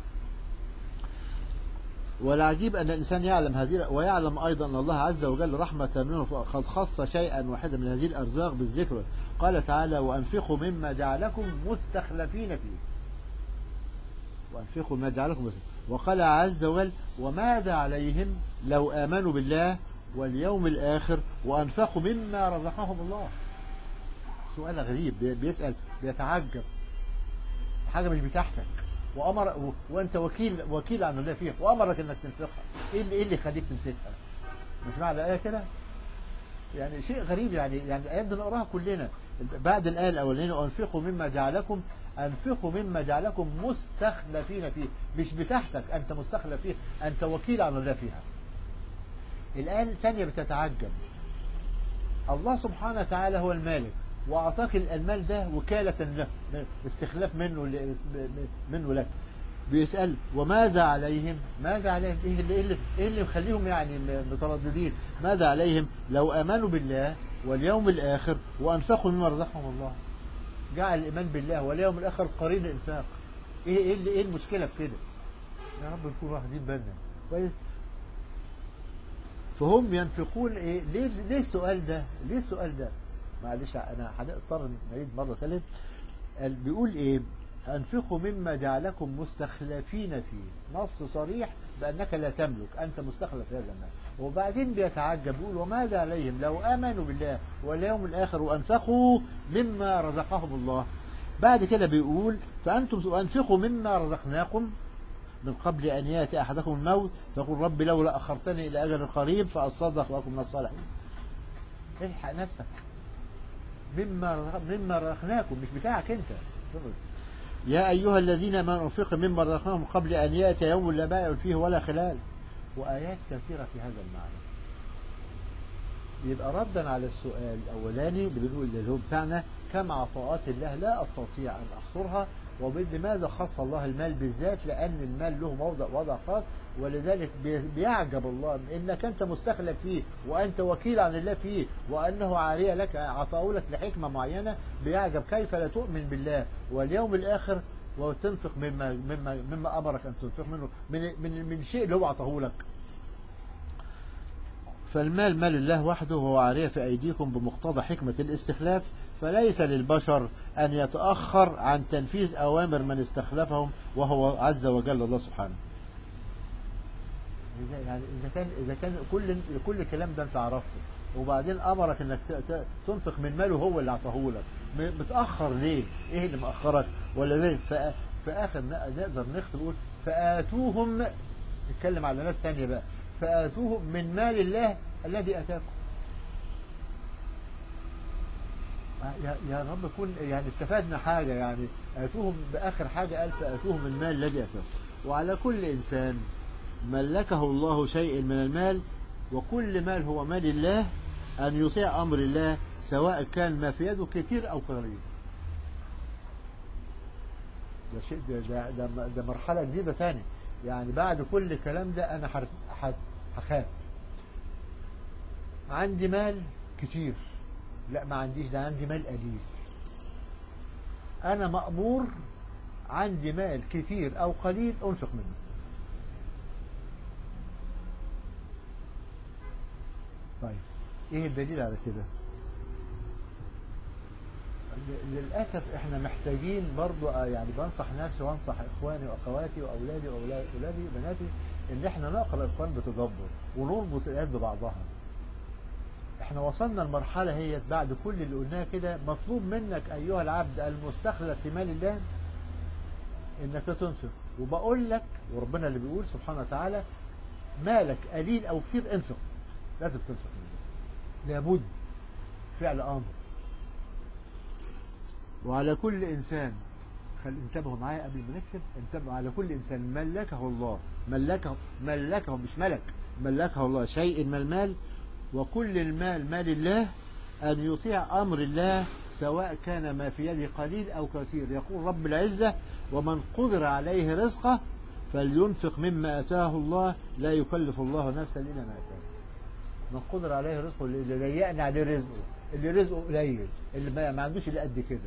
والعجيب أن الإنسان يعلم هذه ويعلم أيضا أن الله عز وجل رحمة منه قد خص شيئا واحدا من هذه الأرزاق بالذكر قال تعالى وأنفقوا مما جعلكم مستخلفين فيه وأنفقوا مما جعلكم مستخلفين وقال عز وجل وماذا عليهم لو آمنوا بالله واليوم الآخر وأنفقوا مما رزقهم الله سؤال غريب بيسأل بيتعجب حاجة مش بتاعتك وأمر و... وأنت وكيل وكيل عن الله فيها وأمرك إنك تنفقها إيه اللي إيه اللي يخليك تمسكها مش معنى الآية كده يعني شيء غريب يعني يعني الآيات دي نقراها كلنا بعد الآية الأولانية أنفقوا مما جعلكم أنفقوا مما جعلكم مستخلفين فيه مش بتاعتك أنت مستخلف فيه أنت وكيل عن الله فيها الآية الثانية بتتعجب الله سبحانه وتعالى هو المالك وأعطاك المال ده وكالة له استخلاف منه منه لك بيسأل وماذا عليهم ماذا عليهم إيه اللي, إيه اللي, إيه اللي مخليهم يعني مترددين ماذا عليهم لو آمنوا بالله واليوم الآخر وأنفقوا مما رزقهم الله جعل الإيمان بالله واليوم الآخر قرين الإنفاق إيه إيه, اللي إيه المشكلة في كده يا رب نكون واخدين بالنا كويس فهم ينفقون ايه ليه ليه السؤال ده ليه السؤال ده معلش انا هنضطر نعيد مره ثالث بيقول ايه انفقوا مما جعلكم مستخلفين فيه نص صريح بانك لا تملك انت مستخلف في هذا المال وبعدين بيتعجب بيقول وماذا عليهم لو امنوا بالله واليوم الاخر وانفقوا مما رزقهم الله بعد كده بيقول فانتم انفقوا مما رزقناكم من قبل أن يأتي أحدكم الموت فيقول رب لولا أخرتني إلى أجل قريب فأصدق وأكون من الصالحين الحق نفسك مما مما رزقناكم مش بتاعك أنت يا أيها الذين ما أنفقوا مما رزقناهم قبل أن يأتي يوم لا بائع فيه ولا خلال وآيات كثيرة في هذا المعنى يبقى ردا على السؤال الأولاني اللي بنقول اللي هو بتاعنا كم عطاءات الله لا أستطيع أن أحصرها وبلماذا خص الله المال بالذات لأن المال له موضع وضع خاص ولذلك بي- بيعجب الله إنك أنت مستخلف فيه وأنت وكيل عن الله فيه وأنه عارية لك عطاه لك لحكمة معينة بيعجب كيف لا تؤمن بالله واليوم الآخر وتنفق مما مما مما أمرك أن تنفق منه من من من الشيء اللي هو عطاه لك فالمال مال الله وحده وهو عارية في أيديكم بمقتضى حكمة الاستخلاف فليس للبشر أن يتأخر عن تنفيذ أوامر من استخلفهم وهو عز وجل الله سبحانه إذا يعني إذا كان إذا كان كل كل الكلام ده أنت عرفته وبعدين أمرك إنك ت- ت- تنفق من ماله هو اللي أعطاه لك م- متأخر ليه؟ إيه اللي مأخرك؟ ولا زي في في آخر ن- نقدر نختم نقول فآتوهم نتكلم على ناس ثانية بقى فآتوهم من مال الله الذي أتاكم يا يا رب كون يعني استفدنا حاجة يعني آتوهم بآخر حاجة قال فآتوهم المال الذي أتاكم وعلى كل إنسان ملكه الله شيء من المال وكل مال هو مال الله أن يطيع أمر الله سواء كان ما في يده كتير أو قليل ده شيء ده ده, ده, ده مرحلة جديدة تاني يعني بعد كل الكلام ده أنا حر- ح- هخاف عندي مال كتير لا ما عنديش ده عندي مال قليل أنا مأمور عندي مال كتير أو قليل أنفق منه طيب ايه الدليل على كده ل- للأسف احنا محتاجين برضو آه، يعني بنصح نفسي وانصح اخواني واخواتي واولادي واولادي أولادي بناتي ان احنا نقرأ القرآن بتدبر ونربط الآيات ببعضها احنا وصلنا المرحلة هي بعد كل اللي قلناه كده مطلوب منك ايها العبد المستخلف في مال الله انك تنفق وبقول لك وربنا اللي بيقول سبحانه وتعالى مالك قليل او كثير انفق لازم تنفق منه لابد فعل امر وعلى كل انسان خل انتبهوا معايا قبل ما نكتب انتبهوا على كل انسان ملكه الله ملكه ملكه مش ملك ملكه الله شيء من المال وكل المال مال الله أن يطيع أمر الله سواء كان ما في يده قليل أو كثير يقول رب العزة ومن قدر عليه رزقه فلينفق مما أتاه الله لا يكلف الله نفسا إلا ما أتاه من قدر عليه رزقه اللي ضيقنا عليه رزقه اللي رزقه قليل اللي ما ما عندوش إلا قد كده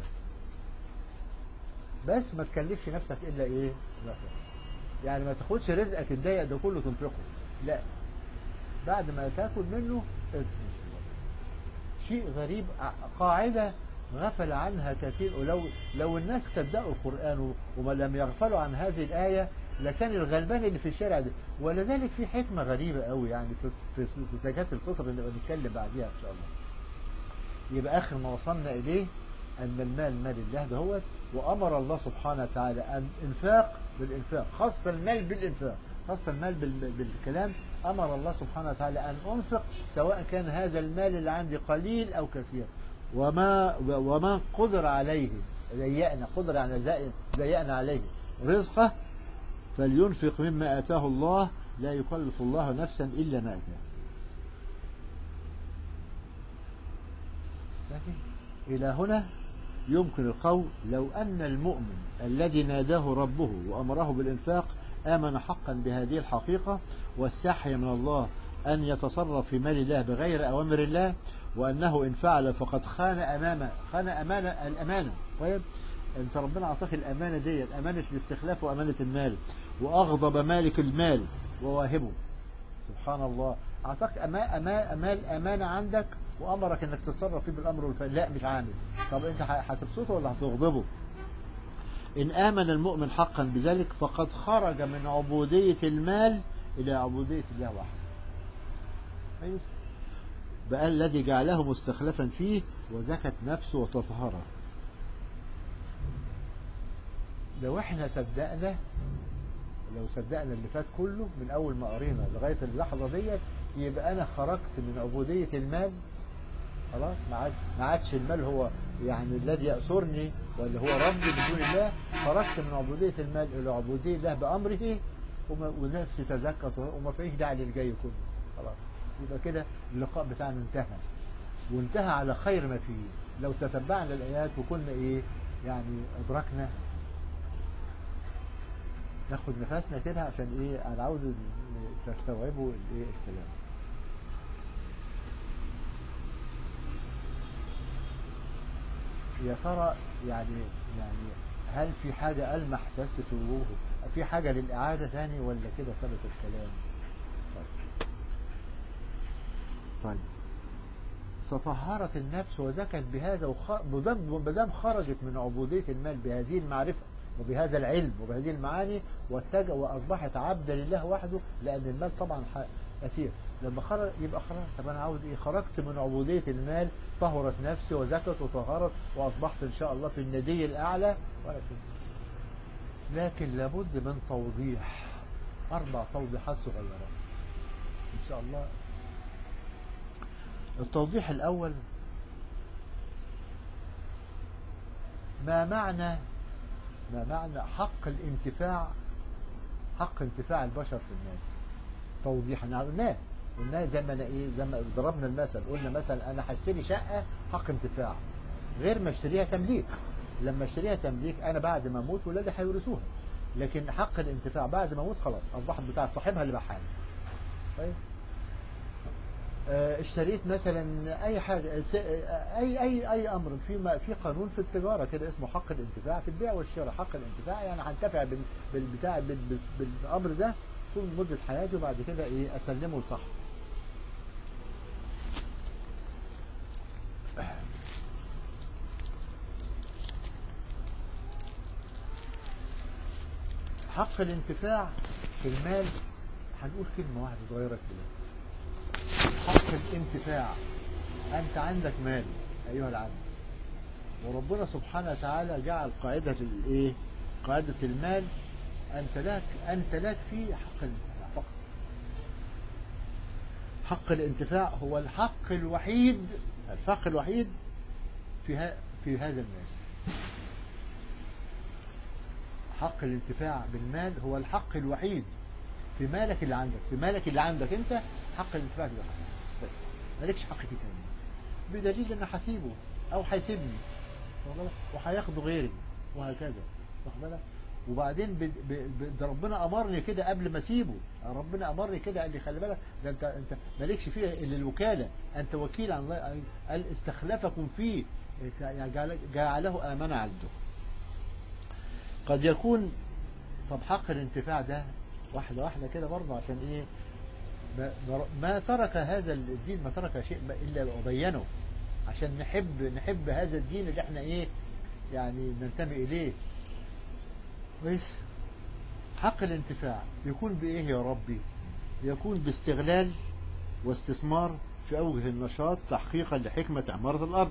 بس ما تكلفش نفسك إلا إيه لا. يعني ما تاخدش رزقك الضيق ده كله تنفقه لا بعد ما تاكل منه اتصرف شيء غريب ع- قاعدة غفل عنها كثير ولو لو الناس صدقوا القرآن وما لم يغفلوا عن هذه الآية لكان الغلبان اللي في الشارع ده ولذلك في حكمة غريبة قوي يعني في في في زكاة الفطر اللي بنتكلم بعديها إن شاء الله يبقى آخر ما وصلنا إليه أن المال مال الله دهوت وأمر الله سبحانه وتعالى أن إنفاق بالإنفاق خص المال بالإنفاق خص المال بال- بالكلام أمر الله سبحانه وتعالى أن أنفق سواء كان هذا المال اللي عندي قليل أو كثير وما وما قدر عليه ضيقنا قدر يعني ضيق- ضيقنا عليه رزقه فلينفق مما آتاه الله لا يكلف الله نفسا إلا ما آتاه ماشي إلى هنا يمكن القول لو أن المؤمن الذي ناداه ربه وأمره بالإنفاق آمن حقا بهذه الحقيقة واستحي من الله أن يتصرف في مال الله بغير أوامر الله وأنه إن فعل فقد خان أمامه خان أمانة الأمانة طيب أنت ربنا أعطاك الأمانة دي أمانة الاستخلاف وأمانة المال وأغضب مالك المال وواهبه سبحان الله أعطاك أما أما أمال أمانة عندك وأمرك إنك تتصرف فيه بالأمر والفعل لا مش عامل طب أنت هتبسطه ولا هتغضبه إن آمن المؤمن حقا بذلك فقد خرج من عبودية المال إلى عبودية الله وحده كويس بقى الذي جعله مستخلفا فيه وزكت نفسه وتطهرت لو احنا صدقنا لو صدقنا اللي فات كله من اول ما قرينا لغايه اللحظه ديت يبقى انا خرجت من عبوديه المال خلاص ما عاد ما عادش المال هو يعني الذي يأسرني واللي هو ربي من دون الله خرجت من عبودية المال إلى عبودية الله بأمره وما- ونفسي تزكت وما فيش داعي للجاي كله خلاص يبقى كده اللقاء بتاعنا انتهى وانتهى على خير ما فيه لو تتبعنا الآيات وكنا إيه يعني أدركنا ناخد نفسنا كده عشان إيه أنا عاوز ال- تستوعبوا الإيه الكلام يا ترى يعني يعني هل في حاجة ألمح بس في وجوهه في حاجة للإعادة ثاني ولا كده ثبت الكلام طيب طيب فطهرت النفس وزكت بهذا ما دام خرجت من عبودية المال بهذه المعرفة وبهذا العلم وبهذه المعاني واتجه وأصبحت عبدا لله وحده لأن المال طبعا ح- أسير لما خرج يبقى خلاص طب أنا عاوز إيه خرجت من عبودية المال طهرت نفسي وزكت وطهرت وأصبحت إن شاء الله في الندي الأعلى ولكن لكن لابد من توضيح أربع توضيحات صغيرة إن شاء الله التوضيح الأول ما معنى ما معنى حق الانتفاع حق انتفاع البشر في المال توضيح احنا قلناه قلناه زي ما أنا ايه زي ما ضربنا المثل قلنا مثلا انا هشتري شقه حق انتفاع غير ما اشتريها تمليك لما اشتريها تمليك انا بعد ما اموت ولادي هيورثوها لكن حق الانتفاع بعد ما اموت خلاص اصبحت بتاع صاحبها اللي بحالي طيب آه، اشتريت مثلا اي حاجه س- آه، اي اي اي امر في ما- في قانون في التجاره كده اسمه حق الانتفاع في البيع والشراء حق الانتفاع يعني هنتفع بال- بالبتاع بال- بال- بالامر ده طول مده حياتي وبعد كده ايه اسلمه لصاحبه حق الانتفاع في المال هنقول كلمة واحدة صغيرة كده حق الانتفاع أنت عندك مال أيها العبد وربنا سبحانه وتعالى جعل قاعدة الإيه؟ قاعدة المال أنت لك أنت لك فيه حق الانتفاع فقط حق الانتفاع هو الحق الوحيد الحق الوحيد في ها في هذا المال حق الانتفاع بالمال هو الحق الوحيد في مالك اللي عندك في مالك اللي عندك انت حق الانتفاع بالوحيد بس مالكش حق فيه تاني بدليل ان هسيبه او هيسيبني واخد بالك؟ وهياخده غيري وهكذا واخد بالك وبعدين ب... ب... ب... ده ربنا امرني كده قبل ما اسيبه ربنا امرني كده قال لي خلي بالك ده انت انت مالكش فيه الا الوكاله انت وكيل عن الله قال استخلفكم فيه يعني جعل- جعله امانه عنده قد يكون طب حق الانتفاع ده واحدة واحدة كده برضه عشان ايه ما, ما ترك هذا الدين ما ترك شيء الا وبينه عشان نحب نحب هذا الدين اللي احنا ايه يعني ننتمي اليه كويس حق الانتفاع يكون بايه يا ربي يكون باستغلال واستثمار في اوجه النشاط تحقيقا لحكمة عمارة الارض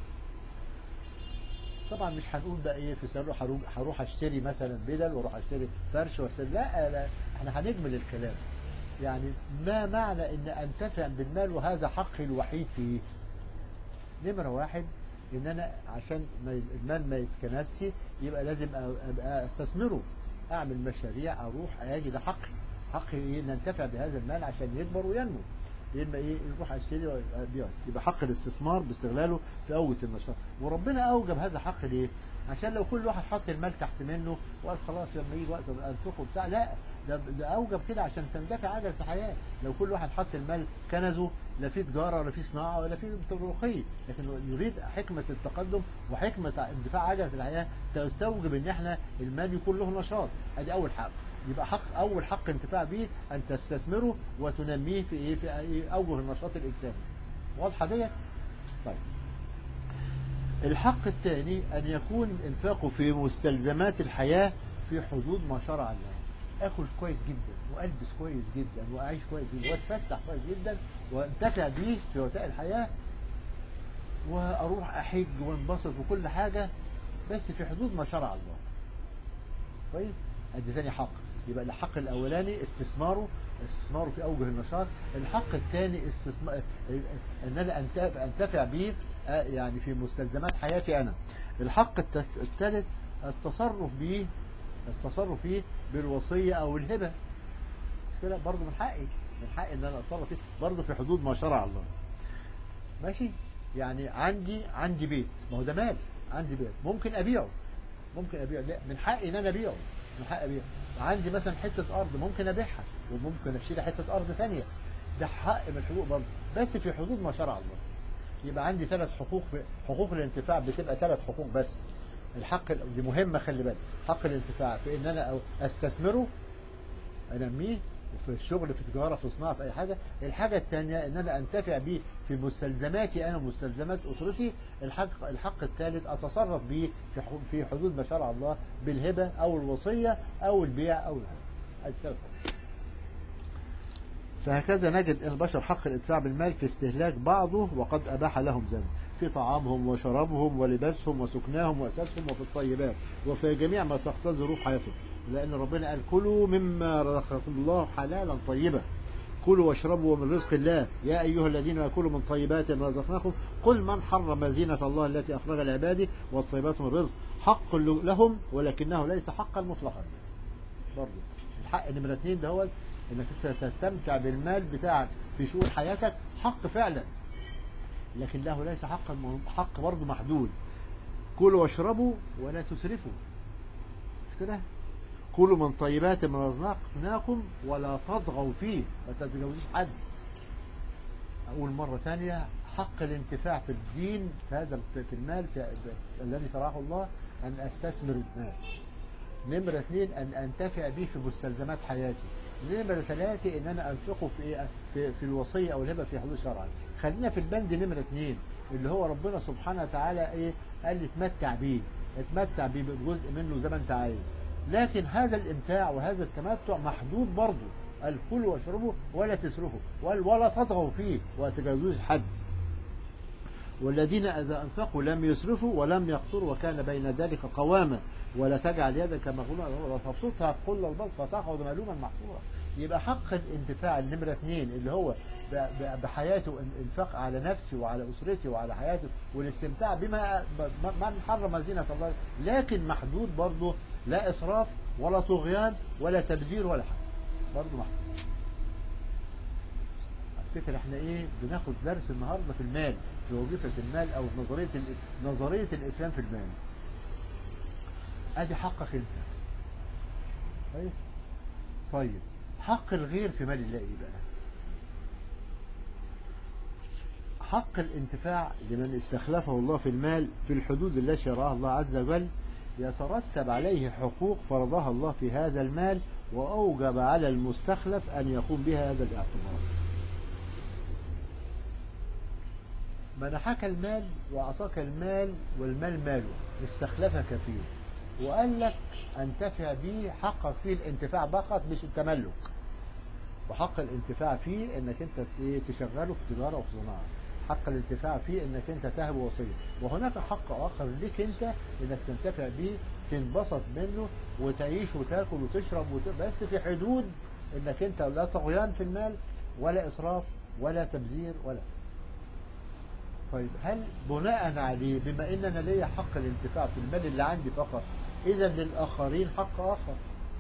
طبعا مش هنقول بقى ايه في سر هروح هروح اشتري مثلا بدل واروح اشتري فرش واشتري لا لا احنا هنجمل الكلام يعني ما معنى ان انتفع بالمال وهذا حقي الوحيد فيه نمرة واحد ان انا عشان ما المال ما يتكنسش يبقى لازم ابقى استثمره اعمل مشاريع اروح اجي ده حقي حقي ايه ان انتفع بهذا المال عشان يكبر وينمو يبقى ايه يروح اشتري ويبيع يبقى حق الاستثمار باستغلاله في قوة النشاط وربنا اوجب هذا حق ليه عشان لو كل واحد حط المال تحت منه وقال خلاص لما يجي وقت انفقه بتاع لا ده, ده اوجب كده عشان تندفع عجلة الحياة لو كل واحد حط المال كنزه لا في تجارة ولا في صناعة ولا في رقي لكن يريد حكمة التقدم وحكمة اندفاع عجلة الحياة تستوجب ان احنا المال يكون له نشاط ادي اول حق يبقى حق اول حق انتفاع به ان تستثمره وتنميه في ايه في إيه اوجه النشاط الانساني واضحه ديت طيب الحق الثاني ان يكون انفاقه في مستلزمات الحياه في حدود ما شرع الله اكل كويس جدا والبس كويس جدا واعيش كويس جدا واتفسح كويس جدا وانتفع بيه في وسائل الحياه واروح احج وانبسط وكل حاجه بس في حدود ما شرع الله كويس ادي ثاني حق يبقى الحق الاولاني استثماره استثماره في اوجه النشاط الحق الثاني استثمار ان انا أنتفع- انتفع به آه، يعني في مستلزمات حياتي انا الحق الت- الثالث التصرف به التصرف فيه بالوصيه او الهبه كده برضه من حقي من حقي ان انا اتصرف فيه برضه في حدود ما شرع الله ماشي يعني عندي عندي بيت ما هو ده مال عندي بيت ممكن ابيعه ممكن ابيعه لا من حقي ان انا ابيعه من حقي ابيعه عندي مثلا حته ارض ممكن ابيعها وممكن اشتري حته ارض ثانيه ده حق من الحقوق برضه بس في حدود ما شرع الله يبقى عندي ثلاث حقوق في حقوق الانتفاع بتبقى ثلاث حقوق بس الحق ال- دي مهمه خلي بالك حق الانتفاع في ان انا أو- استثمره انميه وفي الشغل في التجاره في صناعه في اي حاجه الحاجه الثانيه ان انا انتفع به في مستلزماتي انا ومستلزمات اسرتي الحق الحق الثالث اتصرف به في حو- في حدود ما شرع الله بالهبه او الوصيه او البيع او الهبه هذه ثلاث حقوق. فهكذا نجد ان البشر حق الادفاع بالمال في استهلاك بعضه وقد اباح لهم ذلك في طعامهم وشرابهم ولباسهم وسكناهم واساسهم وفي الطيبات وفي جميع ما تقتضي ظروف حياتهم لان ربنا قال كلوا مما رزقكم الله حلالا طيبا كلوا واشربوا من رزق الله يا ايها الذين ياكلوا من طيبات ما رزقناكم قل من حرم زينه الله التي اخرج لعباده والطيبات من الرزق حق لهم ولكنه ليس حقا مطلقا برضه الحق نمرة اتنين ده هو انك انت تستمتع بالمال بتاعك في شؤون حياتك حق فعلا لكن له ليس حقا م- حق برضه محدود كلوا واشربوا ولا تسرفوا مش كده كلوا من طيبات ما رزقناكم ولا تطغوا فيه ما تتجاوزوش حد أقول مرة ثانية حق الانتفاع في الدين في هذا في المال في الذي شرعه الله أن أستثمر المال نمرة اثنين أن أنتفع به في مستلزمات حياتي نمرة ثلاثة إن أنا أنفقه في إيه؟ في, في الوصية أو الهبة في حدود شرعا خلينا في البند نمرة اثنين اللي هو ربنا سبحانه وتعالى إيه قال لي اتمتع بيه اتمتع بيه بجزء منه زي ما أنت عايز لكن هذا الامتاع وهذا التمتع محدود برضه قال كلوا واشربوا ولا تسرفوا وقال ولا تطغوا فيه ولا تجاوزوش حد والذين إذا أنفقوا لم يسرفوا ولم يقتروا وكان بين ذلك قواما ولا تجعل يدك مغلولة ولا تبسطها كل البسط فتقعد ملوما محصورا يبقى حق الانتفاع النمرة اثنين اللي هو ب- ب- بحياته الانفاق على نفسي وعلى أسرتي وعلى حياتي والاستمتاع بما ب- من حرم زينة الله لكن محدود برضه لا إسراف ولا طغيان ولا تبذير ولا حاجة برضه محدود افتكر احنا ايه بناخد درس النهارده في المال في وظيفة المال او نظرية ال- نظرية الاسلام في المال ادي حقك انت كويس طيب حق الغير في مال الله ايه بقى حق الانتفاع لمن استخلفه الله في المال في الحدود التي شرعها الله عز وجل يترتب عليه حقوق فرضها الله في هذا المال وأوجب على المستخلف أن يقوم بها هذا الاعتبار منحك المال وأعطاك المال والمال ماله استخلفك فيه وقال لك انتفع به حقك فيه الانتفاع فقط مش التملك وحق الانتفاع فيه انك انت ت- تشغله في تجاره وفي صناعه حق الانتفاع فيه انك انت تهب وصيه وهناك حق اخر ليك انت انك تنتفع به تنبسط منه وتعيش وتاكل وتشرب وت... بس في حدود انك انت لا طغيان في المال ولا اسراف ولا تبذير ولا طيب هل بناء عليه بما ان انا ليا حق الانتفاع في المال اللي عندي فقط اذا للاخرين حق اخر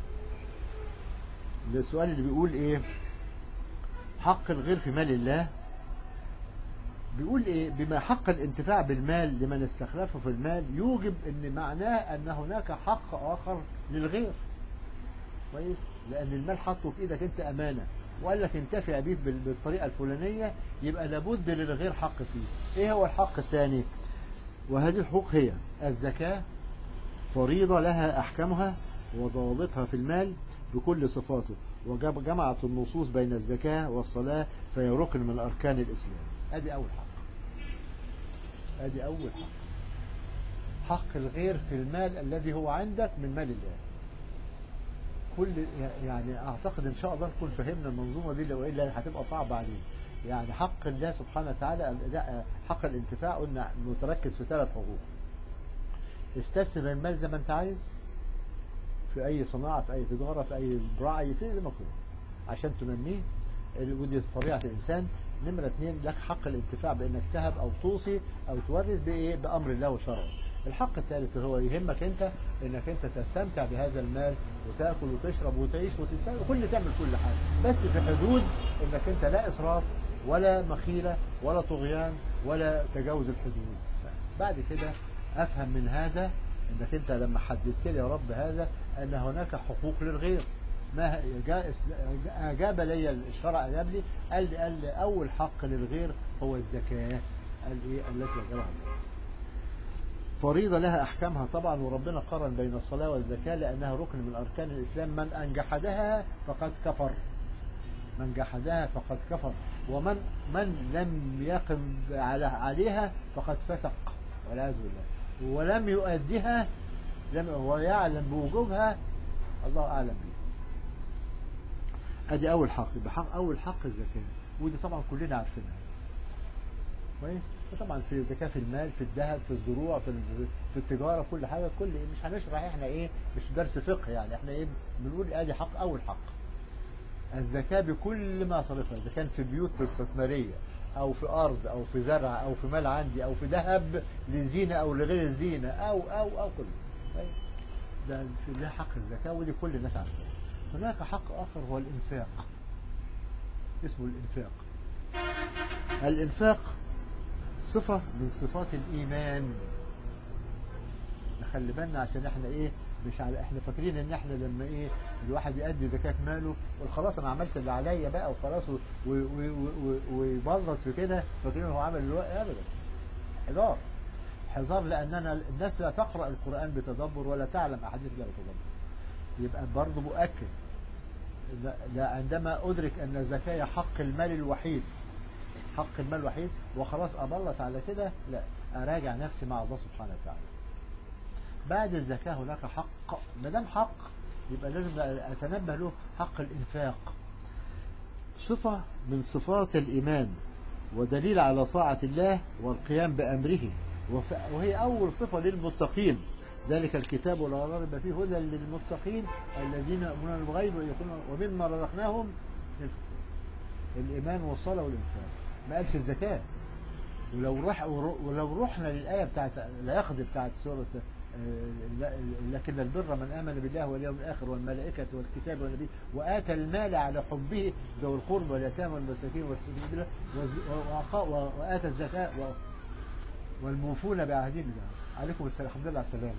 ده السؤال اللي بيقول ايه حق الغير في مال الله بيقول ايه بما حق الانتفاع بالمال لمن استخلفه في المال يوجب ان معناه ان هناك حق اخر للغير كويس لان المال حطه في ايدك انت امانه وقال لك انتفع بيه بال- بالطريقه الفلانيه يبقى لابد للغير حق فيه ايه هو الحق الثاني وهذه الحقوق هي الزكاه فريضه لها احكامها وضوابطها في المال بكل صفاته وجمعت النصوص بين الزكاه والصلاه فهي ركن من اركان الاسلام ادي اول حق ادي اول حق حق الغير في المال الذي هو عندك من مال الله كل يعني اعتقد ان شاء الله نكون فهمنا المنظومه دي لو الا هتبقى صعبه علينا يعني حق الله سبحانه وتعالى لا، حق الانتفاع قلنا متركز في ثلاث حقوق استثمر المال زي ما انت عايز في أي صناعة في أي تجارة في أي رعي في زي ما كله عشان تنميه ال- ودي طبيعة الإنسان نمرة اثنين لك حق الانتفاع بأنك تهب أو توصي أو تورث بإيه بأمر الله وشرعه الحق الثالث هو يهمك أنت أنك أنت تستمتع بهذا المال وتأكل وتشرب وتعيش وتنتهي وكل تعمل كل حاجة بس في حدود أنك أنت لا إسراف ولا مخيلة ولا طغيان ولا تجاوز الحدود بعد كده أفهم من هذا أنك أنت لما حددت لي يا رب هذا أن هناك حقوق للغير ما جاء أجاب لي الشرع أجاب لي قال لي, قال لي أول حق للغير هو الزكاة قال إيه التي أجابها الله فريضة لها أحكامها طبعا وربنا قارن بين الصلاة والزكاة لأنها ركن من أركان الإسلام من أنجحدها فقد كفر من جحدها فقد كفر ومن من لم يقم على عليها فقد فسق والعياذ بالله ولم يؤديها لم ويعلم بوجوبها الله أعلم به ادي اول حق يبقى حق اول حق الزكاه ودي طبعا كلنا عارفينها كويس طبعا في الزكاه في المال في الذهب في الزروع في ال- في التجاره كل حاجه كل مش هنشرح احنا ايه مش درس فقه يعني احنا ايه بنقول ادي حق اول حق الزكاه بكل ما صرفها اذا كان في بيوت استثماريه او في ارض او في زرع او في مال عندي او في ذهب للزينه او لغير الزينه او او او كله طيب ده في- ده حق الزكاه ودي كل الناس عارفاها هناك حق آخر هو الإنفاق اسمه الإنفاق الإنفاق صفة من صفات الإيمان نخلي بالنا عشان احنا ايه مش على احنا فاكرين ان احنا لما ايه الواحد يأدي زكاة ماله خلاص انا عملت اللي عليا بقى وخلاص و- و- و- و- ويبرط في كده فاكرين هو عمل الوقت ابدا حذار حذار لاننا الناس لا تقرأ القرآن بتدبر ولا تعلم احاديث الله بتدبر يبقى برضه مؤكد لا- لا عندما أدرك أن الزكاة حق المال الوحيد حق المال الوحيد وخلاص أضلت على كده لا أراجع نفسي مع الله سبحانه وتعالى بعد الزكاة هناك حق ما دام حق يبقى لازم أتنبه له حق الإنفاق صفة من صفات الإيمان ودليل على طاعة الله والقيام بأمره وف- وهي أول صفة للمتقين ذلك الكتاب ولا ريب فيه هدى للمتقين الذين يؤمنون بالغيب ويقولون ومما رزقناهم ينفقون. الإيمان والصلاة والإنفاق ما قالش الزكاة ولو رح ولو رحنا للآية بتاعت العقد بتاعت سورة آه، لا- لكن البر من آمن بالله واليوم الآخر والملائكة والكتاب والنبي وآتى المال على حبه ذوي القربى واليتامى والمساكين والسبيل وآتى الزكاة و- والموفون بعهدهم الله. عليكم السلام الحمد لله على السلامة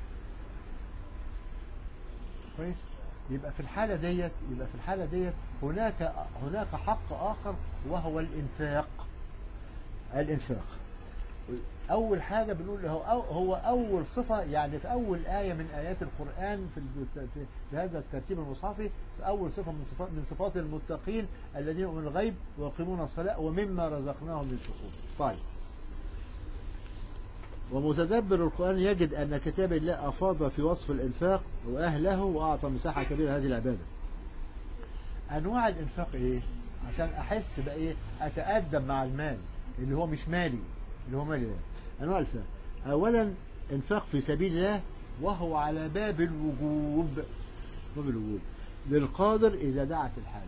كويس يبقى في الحالة ديت يبقى في الحالة ديت هناك هناك حق آخر وهو الإنفاق الإنفاق أول حاجة بنقول هو أو- هو أول صفة يعني في أول آية من آيات القرآن في ال- في- في هذا الترتيب المصحفي أول صفة من صفات من صفات المتقين الذين هم الغيب ويقيمون الصلاة ومما رزقناهم ينفقون طيب ومتدبر القرآن يجد أن كتاب الله أفاض في وصف الإنفاق وأهله وأعطى مساحة كبيرة هذه العبادة أنواع الإنفاق إيه؟ عشان أحس بقى إيه أتأدب مع المال اللي هو مش مالي اللي هو مالي ده أنواع الإنفاق أولا إنفاق في سبيل الله وهو على باب الوجوب باب الوجوب للقادر إذا دعت الحاجة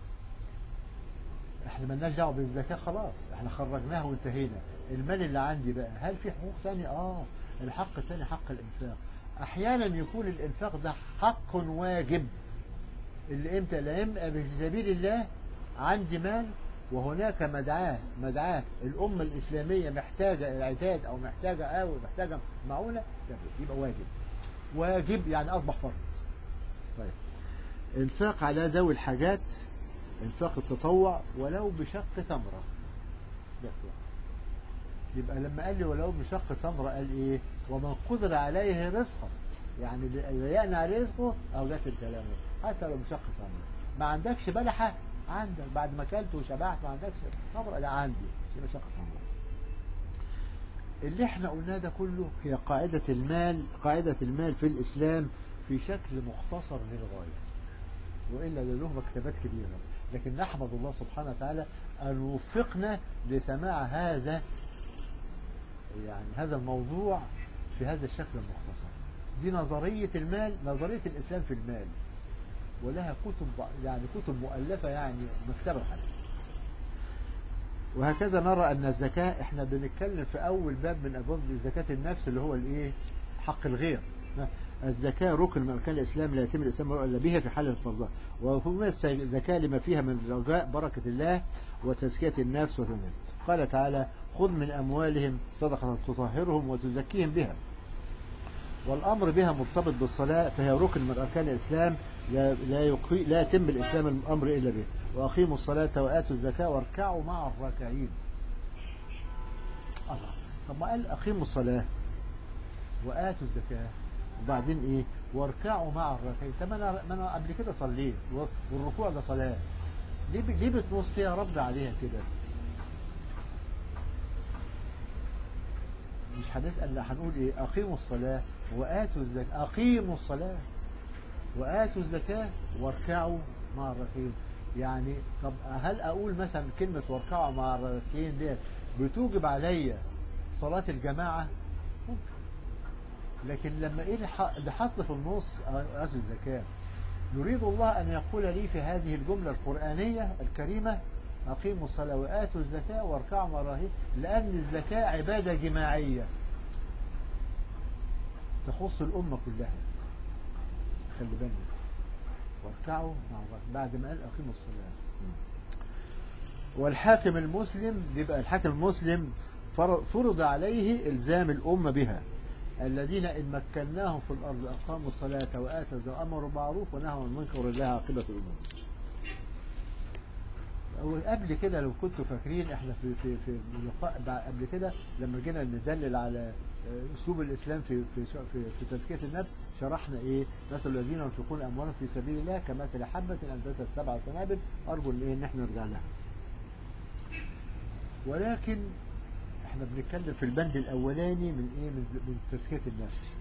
احنا مالناش دعوه بالزكاه خلاص احنا خرجناها وانتهينا المال اللي عندي بقى هل في حقوق ثانيه اه الحق الثاني حق الانفاق احيانا يكون الانفاق ده حق واجب اللي امتى لا يبقى في سبيل الله عندي مال وهناك مدعاه مدعاه الأمة الإسلامية محتاجة العتاد أو محتاجة أو محتاجة معونة يبقى واجب واجب يعني أصبح فرض طيب انفاق على ذوي الحاجات انفاق التطوع ولو بشق تمرة ده كده. يبقى لما قال لي ولو بشق تمرة قال ايه ومن قدر عليه رزقه يعني ضيقنا عليه رزقه او جات الكلام حتى لو بشق تمرة ما عندكش بلحة عندك بعد ما اكلت وشبعت ما عندكش تمرة لا عندي يبقى شق تمرة اللي احنا قلناه ده كله هي قاعدة المال قاعدة المال في الإسلام في شكل مختصر للغاية وإلا له مكتبات كبيرة لكن نحمد الله سبحانه وتعالى أن وفقنا لسماع هذا يعني هذا الموضوع في هذا الشكل المختصر دي نظرية المال نظرية الإسلام في المال ولها كتب يعني كتب مؤلفة يعني مكتبة حاجة وهكذا نرى أن الزكاة احنا بنتكلم في أول باب من أبواب زكاة النفس اللي هو الإيه حق الغير الزكاة ركن من أركان الإسلام لا يتم الإسلام إلا بها في حالة فرضها وهنا الزكاة لما فيها من رجاء بركة الله وتزكية النفس وتنزل قال تعالى خذ من أموالهم صدقة تطهرهم وتزكيهم بها والأمر بها مرتبط بالصلاة فهي ركن من أركان الإسلام لا لا, يقي لا يتم الإسلام الأمر إلا به وأقيموا الصلاة وآتوا الزكاة واركعوا مع الراكعين الله طب ما قال أقيموا الصلاة وآتوا الزكاة وبعدين إيه واركعوا مع الراكعين طب أنا ما أنا قبل كده صليت والركوع ده صلاة ليه ليه بتنص يا رب عليها كده مش هنسأل لا هنقول ايه اقيموا الصلاة واتوا الزكاة اقيموا الصلاة واتوا الزكاة واركعوا مع الراكعين يعني طب هل اقول مثلا كلمة واركعوا مع الراكعين ديت بتوجب عليا صلاة الجماعة ممكن لكن لما ايه اللي حط في النص اتوا الزكاة يريد الله ان يقول لي في هذه الجملة القرآنية الكريمة أقيموا الصلاة وآتوا الزكاة واركعوا مع الراهين لأن الزكاة عبادة جماعية تخص الأمة كلها خلي بالك واركعوا مع الراهين بعد ما قال أقيموا الصلاة والحاكم المسلم بيبقى الحاكم المسلم فرض عليه إلزام الأمة بها الذين إن مكناهم في الأرض أقاموا الصلاة وآتوا الزكاة وأمروا بالمعروف ونهوا عن المنكر ولله عاقبة الأمور وقبل كده لو كنتوا فاكرين احنا في في في لقاء قبل كده لما جينا ندلل على اسلوب الاسلام في في في, في تزكيه النفس شرحنا ايه مثل الذين ينفقون اموالهم في سبيل الله كمثل حبه انبتت سبع سنابل ارجو ان ايه ان احنا نرجع لها ولكن احنا بنتكلم في البند الاولاني من ايه من من تزكيه النفس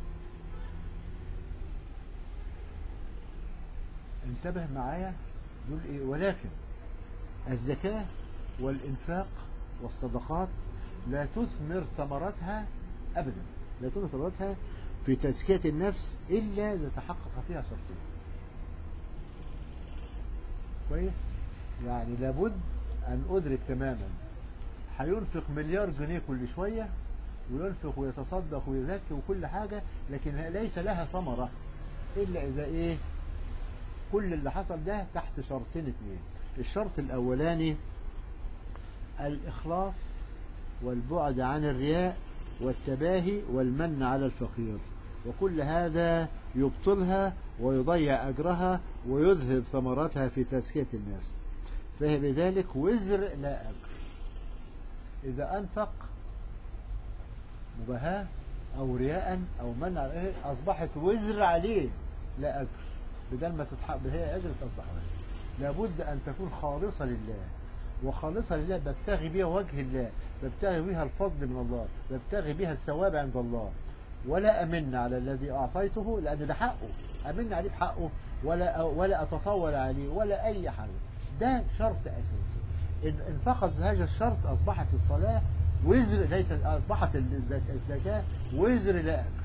انتبه معايا دول ايه ولكن الزكاة والإنفاق والصدقات لا تثمر ثمرتها أبدا لا تثمر ثمرتها في تزكية النفس إلا إذا تحقق فيها شرطين كويس يعني لابد أن أدرك تماما هينفق مليار جنيه كل شوية وينفق ويتصدق ويزكي وكل حاجة لكن ليس لها ثمرة إلا إذا إيه كل اللي حصل ده تحت شرطين اثنين الشرط الأولاني الإخلاص والبعد عن الرياء والتباهي والمن على الفقير وكل هذا يبطلها ويضيع أجرها ويذهب ثمرتها في تزكية النفس فهي بذلك وزر لا أجر إذا أنفق مباهاة أو رياء أو من عليه أصبحت وزر عليه لا أجر بدل ما تتحق هي أجر تصبح وزر لابد أن تكون خالصة لله وخالصة لله ببتغي بها وجه الله ببتغي بها الفضل من الله ببتغي بها الثواب عند الله ولا أمن على الذي أعطيته لأن ده حقه أمن عليه بحقه ولا ولا أتطول عليه ولا أي حاجة ده شرط أساسي إن, إن فقد هذا الشرط أصبحت الصلاة وزر ليس أصبحت الزكاة وزر لا أجر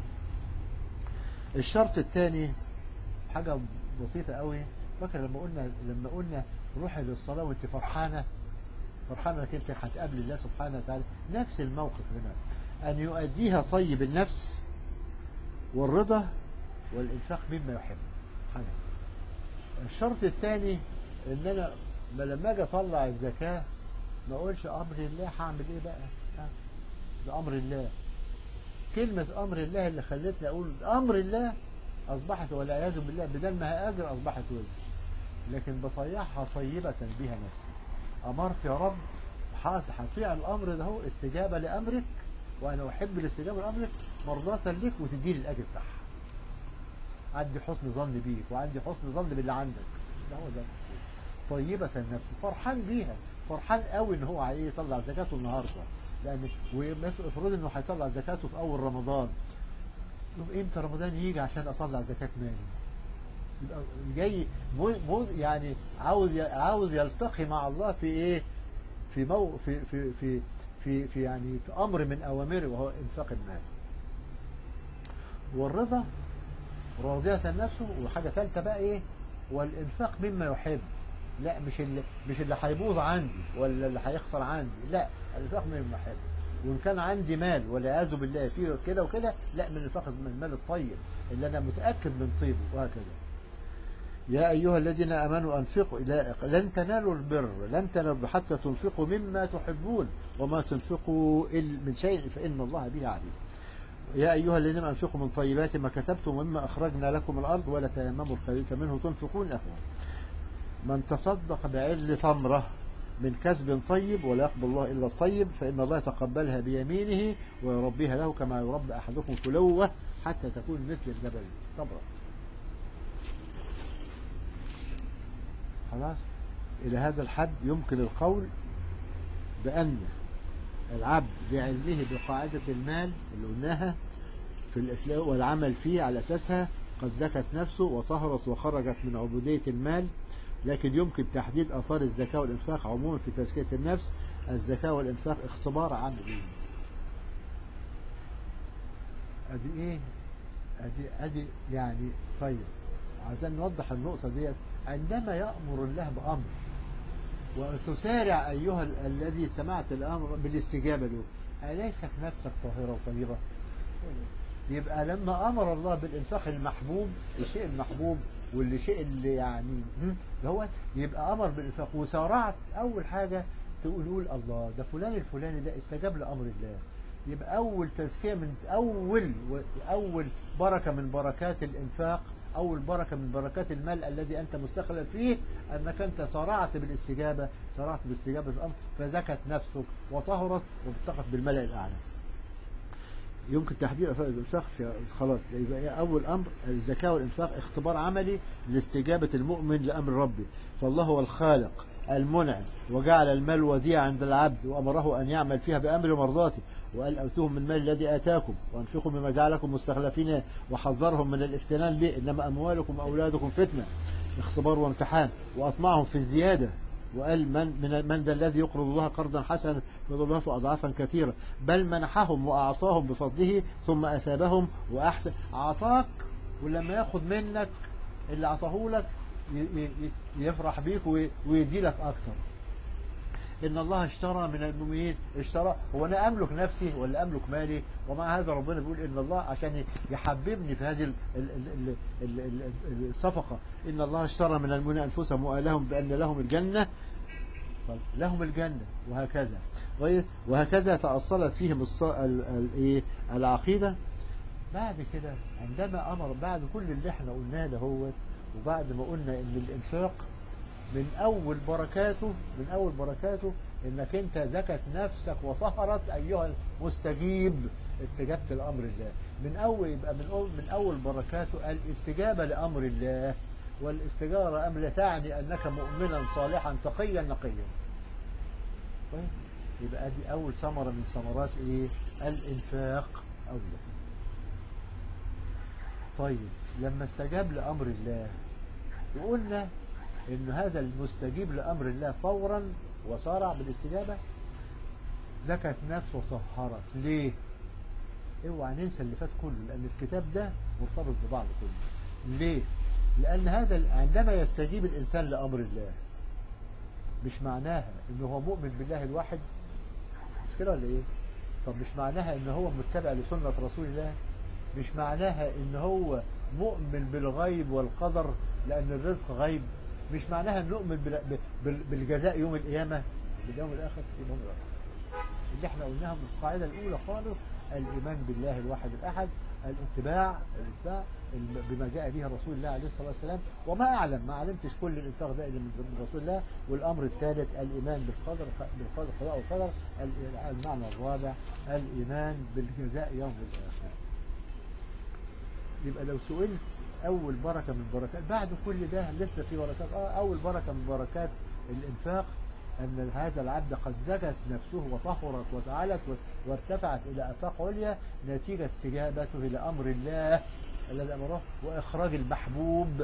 الشرط الثاني حاجة بسيطة قوي فاكر لما قلنا لما قلنا روحي للصلاة وانت فرحانة فرحانة انك انت هتقابل الله سبحانه وتعالى نفس الموقف هنا أن يؤديها طيب النفس والرضا والإنفاق مما يحب حاجة الشرط الثاني ان انا لما اجي اطلع الزكاة ما اقولش امر الله هعمل ايه بقى ده امر الله كلمة امر الله اللي خلتني اقول امر الله اصبحت والعياذ بالله بدل ما هي اجر اصبحت وزر لكن بصيحها طيبة بها نفسي امرت يا رب هطيع الامر ده هو استجابة لامرك وانا احب الاستجابة لامرك مرضاة لك وتديني الاجر بتاعها عندي حسن ظن بيك وعندي حسن ظن باللي عندك ده هو ده طيبة النفس فرحان بيها فرحان قوي ان هو يطلع زكاته النهارده لان وافرض انه هيطلع زكاته في اول رمضان يبقى امتى رمضان يجي عشان اطلع زكاة مالي يبقى جاي مو مو يعني عاوز عاوز يلتقي مع الله في ايه في مو في في في في, في يعني في امر من اوامره وهو انفاق المال والرضا راضية نفسه وحاجة ثالثة بقى ايه والانفاق مما يحب لا مش اللي مش اللي هيبوظ عندي ولا اللي هيخسر عندي لا الانفاق مما يحب وان كان عندي مال والعياذ بالله فيه كده وكده لا من الانفاق من المال الطيب اللي انا متاكد من طيبه وهكذا يا أيها الذين آمنوا أنفقوا لا لن تنالوا البر لن تنالوا حتى تنفقوا مما تحبون وما تنفقوا من شيء فإن الله به عليم يا أيها الذين أنفقوا من طيبات ما كسبتم ومما أخرجنا لكم الأرض ولا تيمموا الخبيث منه تنفقون أخوان من تصدق بعل تمرة من كسب طيب ولا يقبل الله إلا الطيب فإن الله يتقبلها بيمينه ويربيها له كما يربي أحدكم فلوة حتى تكون مثل الجبل تمرة خلاص إلى هذا الحد يمكن القول بأن العبد بعلمه بقاعدة المال اللي قلناها في الإسلام والعمل فيه على أساسها قد زكت نفسه وطهرت وخرجت من عبودية المال لكن يمكن تحديد أثار الزكاة والإنفاق عموما في تزكية النفس الزكاة والإنفاق اختبار عملي أدي إيه أدي, أدي يعني طيب عشان نوضح النقطة ديت عندما يأمر الله بأمر وتسارع أيها الذي سمعت الأمر بالاستجابة له أليست نفسك طاهرة وطيبة يبقى لما أمر الله بالإنفاق المحبوب الشيء المحبوب واللي شيء اللي يعني هو يبقى أمر بالإنفاق وسارعت أول حاجة تقول قول الله ده فلان الفلاني ده استجاب لأمر الله يبقى أول تزكية من أول أول بركة من بركات الإنفاق أول بركة من بركات المال الذي أنت مستخلف فيه أنك أنت صرعت بالاستجابة صرعت بالاستجابة في الأمر فزكت نفسك وطهرت وابتقت بالملأ الأعلى يمكن تحديد أثار الإنفاق في خلاص يبقى أول أمر الزكاة والإنفاق اختبار عملي لاستجابة المؤمن لأمر ربه فالله هو الخالق المنعم وجعل المال وديع عند العبد وأمره أن يعمل فيها بأمر مرضاته وقال أوتوهم من المال الذي آتاكم وأنفقوا مما جعلكم مستخلفين وحذرهم من الافتنان به إنما أموالكم وأولادكم فتنة اختبار وامتحان وأطمعهم في الزيادة وقال من من من ذا الذي يقرض الله قرضا حسنا يقرض الله أضعافا كثيرة بل منحهم وأعطاهم بفضله ثم أثابهم وأحسن أعطاك ولما ياخد منك اللي أعطاه لك يفرح بيك ويدي لك أكتر إن الله اشترى من المؤمنين اشترى هو أنا أملك نفسي ولا أملك مالي ومع هذا ربنا بيقول إن الله عشان يحببني في هذه الصفقة إن الله اشترى من المؤمنين أنفسهم وآلهم بأن لهم الجنة لهم الجنة وهكذا وهكذا تأصلت فيهم العقيدة بعد كده عندما أمر بعد كل اللي احنا قلناه ده هو وبعد ما قلنا ان الانفاق من اول بركاته من اول بركاته انك انت زكت نفسك وطهرت ايها المستجيب استجبت لامر الله من اول يبقى من اول من اول بركاته الاستجابه لامر الله والاستجابه لامر الله تعني انك مؤمنا صالحا تقيا نقيا طيب يبقى دي اول ثمره من ثمرات ايه الانفاق اولا طيب لما استجاب لأمر الله وقلنا ان هذا المستجيب لأمر الله فورا وصارع بالاستجابة زكت نفسه وطهرت ليه اوعى ننسى اللي فات كله لأن الكتاب ده مرتبط ببعض كله ليه لأن هذا عندما يستجيب الإنسان لأمر الله مش معناها انه هو مؤمن بالله الواحد مش كده ولا ايه طب مش معناها ان هو متبع لسنة رسول الله مش معناها ان هو مؤمن بالغيب والقدر لأن الرزق غيب مش معناها أن نؤمن بالجزاء يوم القيامة باليوم الآخر يوم الآخر اللي احنا قلناها من القاعدة الأولى خالص الإيمان بالله الواحد الأحد الاتباع الاتباع بما جاء به رسول الله عليه الصلاة والسلام وما أعلم ما علمتش كل الإنفاق ده اللي من رسول الله والأمر الثالث الإيمان بالقدر بالقضاء والقدر المعنى الرابع الإيمان بالجزاء يوم الآخر يبقى لو سئلت أول بركة من بركات بعد كل ده لسه في بركات آه أول بركة من بركات الإنفاق أن هذا العبد قد زكت نفسه وطهرت وتعالت وارتفعت إلى أفاق عليا نتيجة استجابته لأمر الله الذي أمره وإخراج المحبوب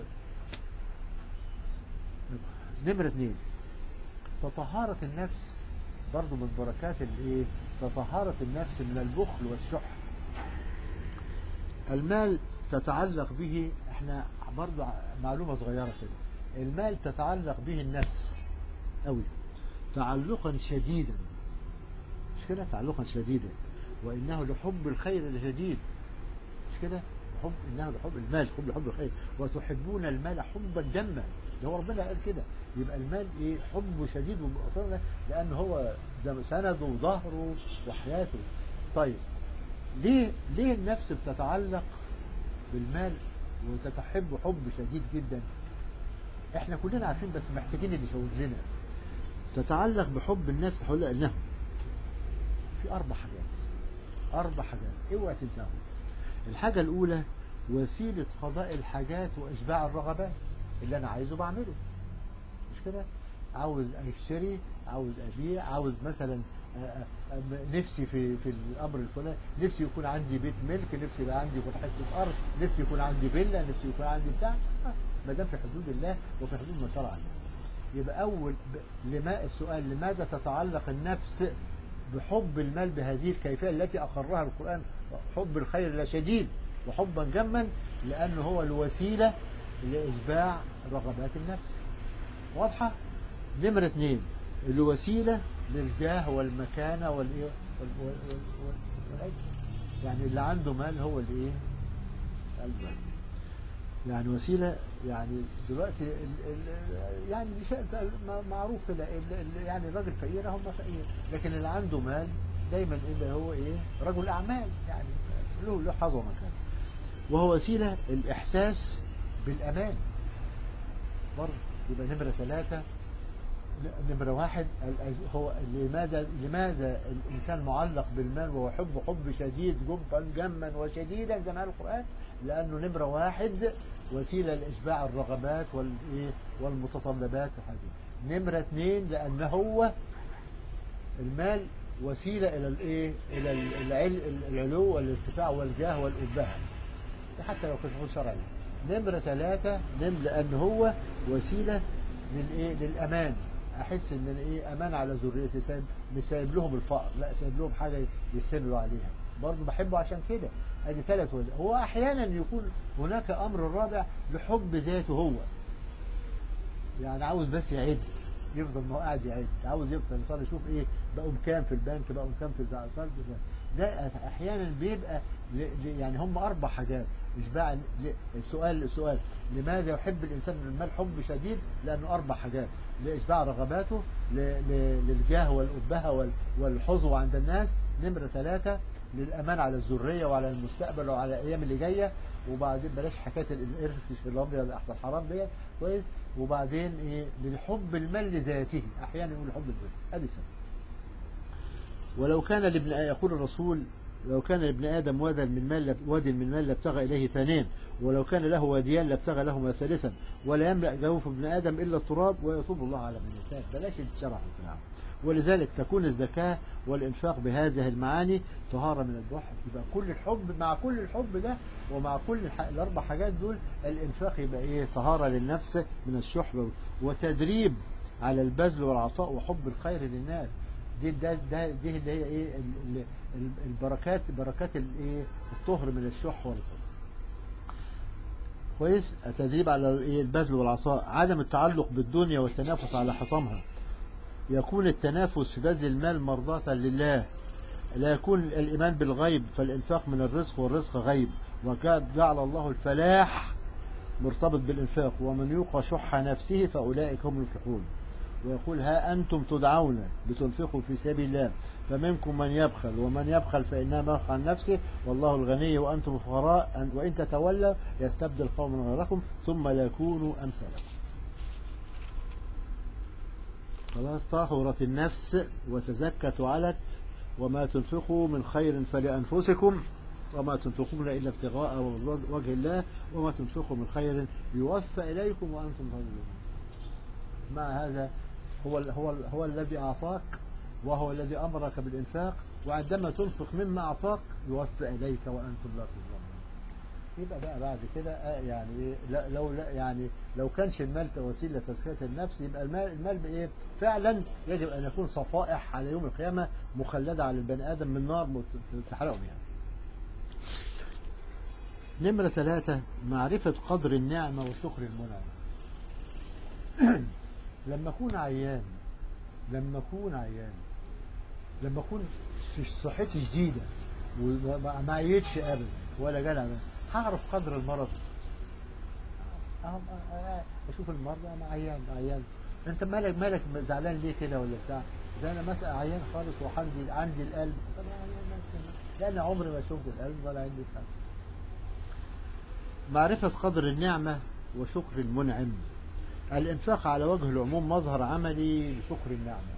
نمرة اثنين تطهارة النفس برضو من بركات الايه تطهارة النفس من البخل والشح المال تتعلق به احنا برضو معلومة صغيرة كده المال تتعلق به النفس قوي تعلقا شديدا مش كده تعلقا شديدا وإنه لحب الخير لشديد مش كده حب إنه لحب المال حب لحب الخير وتحبون المال حبا جما ده هو ربنا قال كده يبقى المال ايه حبه شديد ومؤثر لأن هو زي سنده وظهره وحياته طيب ليه ليه النفس بتتعلق بالمال وتتحب حب شديد جدا احنا كلنا عارفين بس محتاجين اللي يشاور لنا تتعلق بحب النفس حول انه في اربع حاجات اربع حاجات اوعى تنساهم الحاجه الاولى وسيله قضاء الحاجات واشباع الرغبات اللي انا عايزه بعمله مش كده عاوز اشتري عاوز ابيع عاوز مثلا نفسي في في الامر الفلاني نفسي يكون عندي بيت ملك نفسي يبقى عندي يكون حته ارض نفسي يكون عندي فيلا نفسي يكون عندي بتاع ما دام في حدود الله وفي حدود ما شرع الله يبقى اول لما السؤال لماذا تتعلق النفس بحب المال بهذه الكيفيه التي اقرها القران حب الخير لشديد وحبا جما لانه هو الوسيله لاشباع رغبات النفس واضحه نمره اثنين الوسيله للجاه والمكانة والإيه والأجل يعني اللي عنده مال هو اللي إيه المال يعني وسيلة يعني دلوقتي ال ال يعني دي شيء معروف كده يعني الراجل فقير هم فقير لكن اللي عنده مال دايما اللي هو ايه رجل اعمال يعني له له حظ ومكان وهو وسيلة الإحساس بالأمان برضه يبقى نمرة ثلاثة نمرة واحد هو لماذا لماذا الإنسان معلق بالمال وهو حب حب شديد جبا جما وشديدا زي ما قال القرآن لأنه نمرة واحد وسيلة لإشباع الرغبات والإيه والمتطلبات وحاجة نمرة اثنين لأنه هو المال وسيلة إلى الإيه إلى العلو والارتفاع والجاه والأبهة حتى لو كنت شرعي نمرة ثلاثة نم لأن هو وسيلة للإيه للأمان احس ان انا ايه امان على ذريتي سايب مش سايب لهم الفقر لا سايب لهم حاجه يستندوا عليها برضه بحبه عشان كده ادي ثلاث وزن هو احيانا يكون هناك امر رابع لحب ذاته هو يعني عاوز بس يعد يفضل ما هو قاعد يعد عاوز يفضل يصلي يشوف ايه بقوا كام في البنك بقوا كام في الصرف ده احيانا بيبقى يعني هم اربع حاجات اشباع السؤال السؤال لماذا يحب الانسان المال حب شديد لانه اربع حاجات لاشباع رغباته للجاه والابهه والحظو عند الناس نمره ثلاثه للامان على الذريه وعلى المستقبل وعلى الايام اللي جايه وبعدين بلاش حكايه القرش في الابيض احسن حرام ديت كويس وبعدين ايه للحب المال لذاته احيانا يقول حب المال ادي السبب ولو كان لابن يقول الرسول لو كان لابن آدم واد من مال واد من مال لابتغى إليه ثانيا ولو كان له واديان لابتغى لهما ثالثا ولا يملأ جوف ابن آدم إلا التراب ويتوب الله على من يشاء بلاش الشرع الكلام ولذلك تكون الزكاة والإنفاق بهذه المعاني طهارة من البحر يبقى كل الحب مع كل الحب ده ومع كل الأربع حاجات دول الإنفاق يبقى إيه طهارة للنفس من الشح وتدريب على البذل والعطاء وحب الخير للناس دي ده ده دي اللي هي ايه البركات بركات الايه الطهر من الشح والفضل كويس التدريب على الايه البذل والعطاء عدم التعلق بالدنيا والتنافس على حطامها يكون التنافس في بذل المال مرضاة لله لا يكون الإيمان بالغيب فالإنفاق من الرزق والرزق غيب وكان جعل الله الفلاح مرتبط بالإنفاق ومن يوق شح نفسه فأولئك هم المفلحون ويقول ها أنتم تدعون لتنفقوا في سبيل الله فمنكم من يبخل ومن يبخل فإنما يبخل عن نفسه والله الغني وأنتم الفقراء وإن تتولوا يستبدل قوم غيركم ثم لا يكونوا أمثالكم خلاص طهرت النفس وتزكت وعلت وما تنفقوا من خير فلأنفسكم وما تنفقون إلا ابتغاء وجه الله وما تنفقوا من خير يوفى إليكم وأنتم تعلمون مع هذا هو هو هو الذي أعطاك وهو الذي أمرك بالإنفاق وعندما تنفق مما أعطاك يوفى إليك وأنتم لا تظلمون يبقى بقى بعد كده يعني لو لا يعني لو كانش المال وسيله لتزكيه النفس يبقى المال المال بايه؟ فعلا يجب ان يكون صفائح على يوم القيامه مخلده على البني ادم من نار تحرقه بها. نمرة ثلاثة معرفة قدر النعمة وشكر المنعم لما أكون عيان لما أكون عيان لما أكون ش- صحتي شديدة وما ما عيتش أبدا ولا جالي أبدا هعرف قدر المرض أهم- أ- أشوف المرضى أنا عيان عيان أنت مالك مالك زعلان ليه كده ولا بتاع ده أنا مثلا عيان خالص وعندي عندي القلب طب أنا عيان مثلاً. لأن عمري ما شفت القلب ولا عندي حاجة معرفة قدر النعمة وشكر المنعم الإنفاق على وجه العموم مظهر عملي لشكر النعمة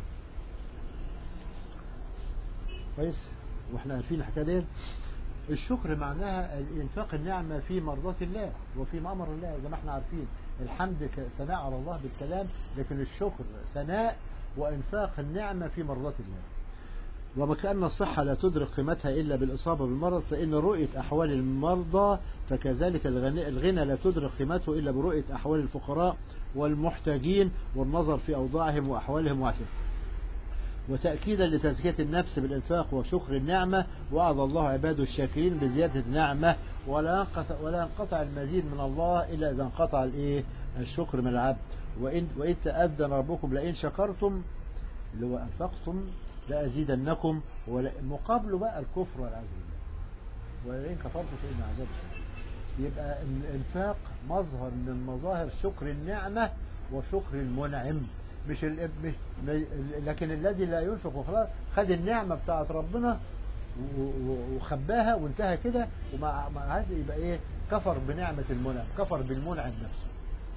كويس واحنا عارفين الحكايه دي الشكر معناها الانفاق النعمه في مرضاه الله وفي امر الله زي ما احنا عارفين الحمد ك- ثناء على الله بالكلام لكن الشكر ثناء وانفاق النعمه في مرضاه الله وما كأن الصحة لا تدرك قيمتها إلا بالإصابة بالمرض فإن رؤية أحوال المرضى فكذلك الغنى, الغنى لا تدرك قيمته إلا برؤية أحوال الفقراء والمحتاجين والنظر في أوضاعهم وأحوالهم وعافيتهم وتأكيدا لتزكية النفس بالإنفاق وشكر النعمة وعد الله عباده الشاكرين بزيادة النعمة ولا ينقطع, ولا ينقطع المزيد من الله إلا إذا انقطع الإيه الشكر من العبد وإن, وإن تأذن ربكم لئن شكرتم اللي هو أنفقتم لأزيدنكم ولا- مقابله بقى الكفر والعياذ بالله ولئن كفرتم فإن عذاب شديد يبقى الإنفاق مظهر من مظاهر شكر النعمة وشكر المنعم مش, ال... مش م- لكن الذي لا ينفق وخلاص خد النعمة بتاعت ربنا و- و- وخباها وانتهى كده ومع مع هذا يبقى ايه كفر بنعمة المنعم كفر بالمنعم نفسه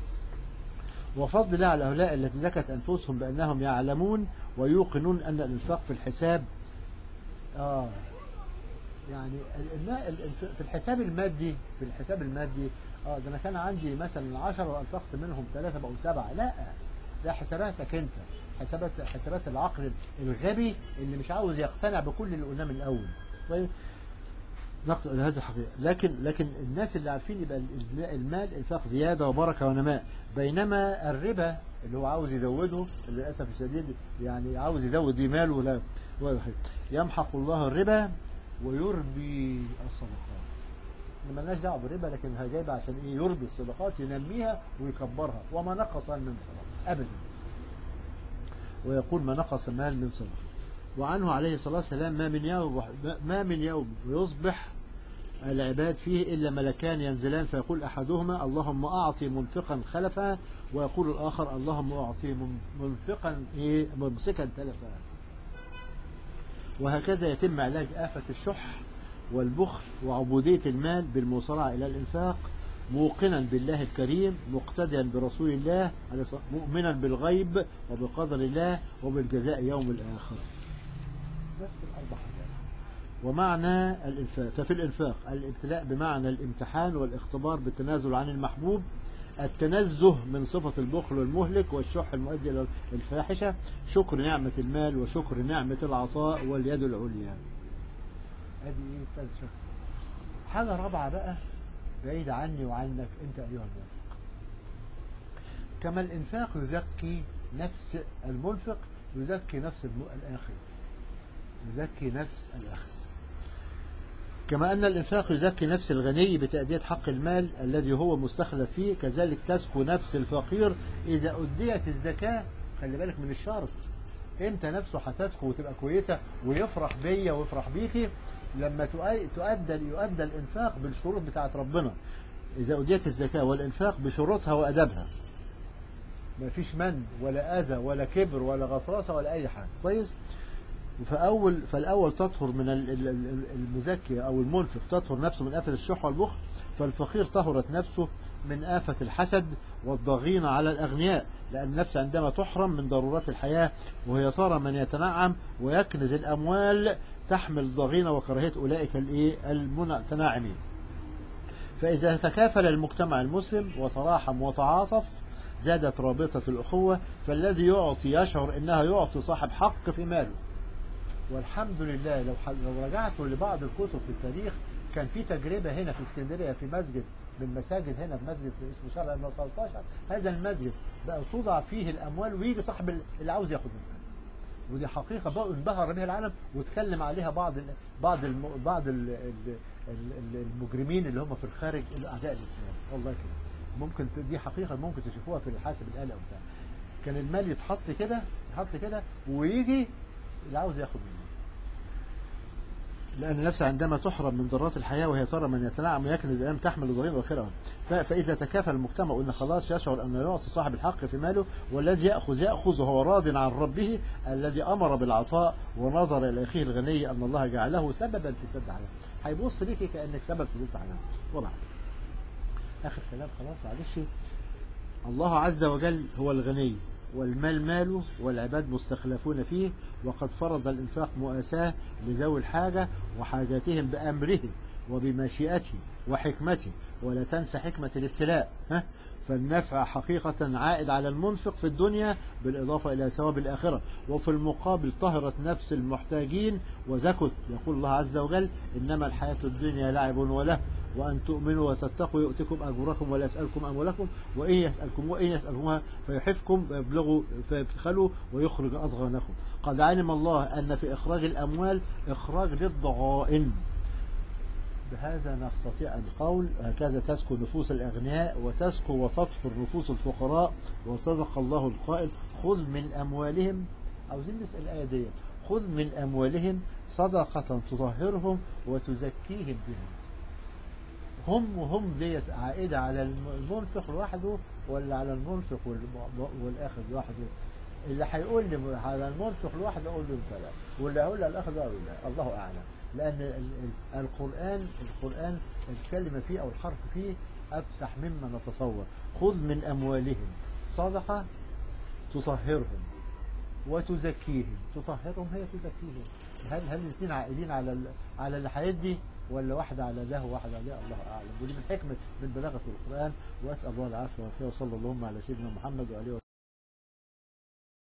وفضل الله على هؤلاء التي زكت أنفسهم بأنهم يعلمون ويوقنون أن الإنفاق في الحساب آه يعني ال- الم- ال- الف- في الحساب المادي في الحساب المادي اه ده انا كان عندي مثلا 10 وانفقت منهم ثلاثة بقوا سبعة لا ده حساباتك انت حسابات حسابات العقل الغبي اللي مش عاوز يقتنع بكل اللي قلناه من الاول طيب نقص هذا الحقيقة لكن لكن الناس اللي عارفين يبقى ال- المال انفاق زيادة وبركة ونماء بينما الربا اللي هو عاوز يزوده للأسف الشديد يعني عاوز يزود دي ماله ولا ولا حاجة. يمحق الله الربا ويربي الصدقات ما لناش دعوه بالربا لكن هي جايبه عشان ايه يربي الصدقات ينميها ويكبرها وما نقص من صدقه ابدا ويقول ما نقص مال من صدقه وعنه عليه الصلاه والسلام ما من يوم ما من يوم يصبح العباد فيه إلا ملكان ينزلان فيقول أحدهما اللهم أعطي منفقا خلفا ويقول الآخر اللهم أعطي منفقا إيه ممسكا تلفا وهكذا يتم علاج آفة الشح والبخل وعبودية المال بالمصارعة إلى الإنفاق موقنا بالله الكريم مقتديا برسول الله عليه الصلاة- مؤمنا بالغيب وبقدر الله وبالجزاء يوم الآخر بس الأربع حاجات ومعنى الإنفاق ففي الإنفاق الابتلاء بمعنى الامتحان والاختبار بالتنازل عن المحبوب التنزه من صفة البخل والمهلك والشح المؤدي إلى الفاحشة شكر نعمة المال وشكر نعمة العطاء واليد العليا ادي ايه ثالث شكر حاجة رابعة بقى بعيدة عني وعنك انت ايها المنفق كما الانفاق يزكي نفس المنفق يزكي نفس الم- الاخذ يزكي نفس الاخذ كما أن الإنفاق يزكي نفس الغني بتأدية حق المال الذي هو مستخلف فيه كذلك تزكو نفس الفقير إذا أديت الزكاة خلي بالك من الشرط امتى نفسه هتزكو وتبقى كويسة ويفرح بيا ويفرح بيكي لما تؤ- تؤدى يؤدى الإنفاق بالشروط بتاعت ربنا إذا أديت الزكاة والإنفاق بشروطها وأدبها ما فيش من ولا أذى ولا كبر ولا غطرسة ولا أي حاجة كويس فأول فالأول تطهر من ال- ال- ال- المزكي أو المنفق تطهر نفسه من آفة الشح والبخل فالفقير طهرت نفسه من آفة الحسد والضغينة على الأغنياء لأن النفس عندما تحرم من ضرورات الحياة وهي ترى من يتنعم ويكنز الأموال تحمل ضغينة وكراهية أولئك الإيه المتناعمين فإذا تكافل المجتمع المسلم وتراحم وتعاطف زادت رابطة الأخوة فالذي يعطي يشعر أنها يعطي صاحب حق في ماله والحمد لله لو ح- لو رجعتوا لبعض الكتب في التاريخ كان في تجربة هنا في اسكندرية في مسجد من المساجد هنا في مسجد اسمه شارع ال 13 هذا المسجد بقى توضع فيه الأموال ويجي صاحب ال- اللي عاوز ياخد منها ودي حقيقة بقى انبهر بها العالم واتكلم عليها بعض ال بعض الم بعض ال ال ال المجرمين اللي هم في الخارج الاعداء الاسلام والله كده ممكن ت- دي حقيقة ممكن تشوفوها في الحاسب الآلة وبتاع كان المال يتحط كده يتحط كده ويجي اللي عاوز ياخد منه لأن النفس عندما تحرم من ذرات الحياة وهي ترى من يتنعم ويكنز الأيام تحمل ظهير وآخرها ف- فإذا تكافل المجتمع وإن خلاص يشعر أن يعطي صاحب الحق في ماله والذي يأخذ يأخذ وهو راض عن ربه الذي أمر بالعطاء ونظر إلى أخيه الغني أن الله جعله سببا في سد حياة هيبص ليك كأنك سبب في سد حياة وبعد آخر كلام خلاص معلش الله عز وجل هو الغني والمال ماله والعباد مستخلفون فيه وقد فرض الإنفاق مؤاساة لذوي الحاجة وحاجاتهم بأمره وبمشيئته وحكمته ولا تنسى حكمة الابتلاء ها؟ فالنفع حقيقة عائد على المنفق في الدنيا بالإضافة إلى ثواب الآخرة وفي المقابل طهرت نفس المحتاجين وزكت يقول الله عز وجل إنما الحياة الدنيا لعب وله وأن تؤمنوا وتتقوا يؤتكم أجوركم ولا يسألكم أموالكم وإن يسألكم وإن يسألكمها فيحفكم فيبلغوا فيبخلوا ويخرج أضغانكم قد علم الله أن في إخراج الأموال إخراج للضغائن بهذا نستطيع القول هكذا تزكو نفوس الأغنياء وتزكو وتطهر نفوس الفقراء وصدق الله القائل خذ من أموالهم عاوزين نسأل الآية دي خذ من أموالهم صدقة تطهرهم وتزكيهم بها هم وهم ديت عائدة على المنفق لوحده ولا على المنفق والم- والآخذ لوحده اللي هيقول لي على المنفق لوحده أقول له أنت لا واللي هيقول لي على الآخذ أقول له لا الله أعلم لأن ال- ال- القرآن القرآن الكلمة فيه أو الحرف فيه أفسح مما نتصور خذ من أموالهم صدقة تطهرهم وتزكيهم تطهرهم هي تزكيهم هل هل الاثنين عائدين على ال- على اللي هيدي ولا واحدة على ده وواحدة على ده الله أعلم ودي من حكمة من بلاغة القرآن وأسأل الله العافية والعافية وصلى اللهم على سيدنا محمد وآله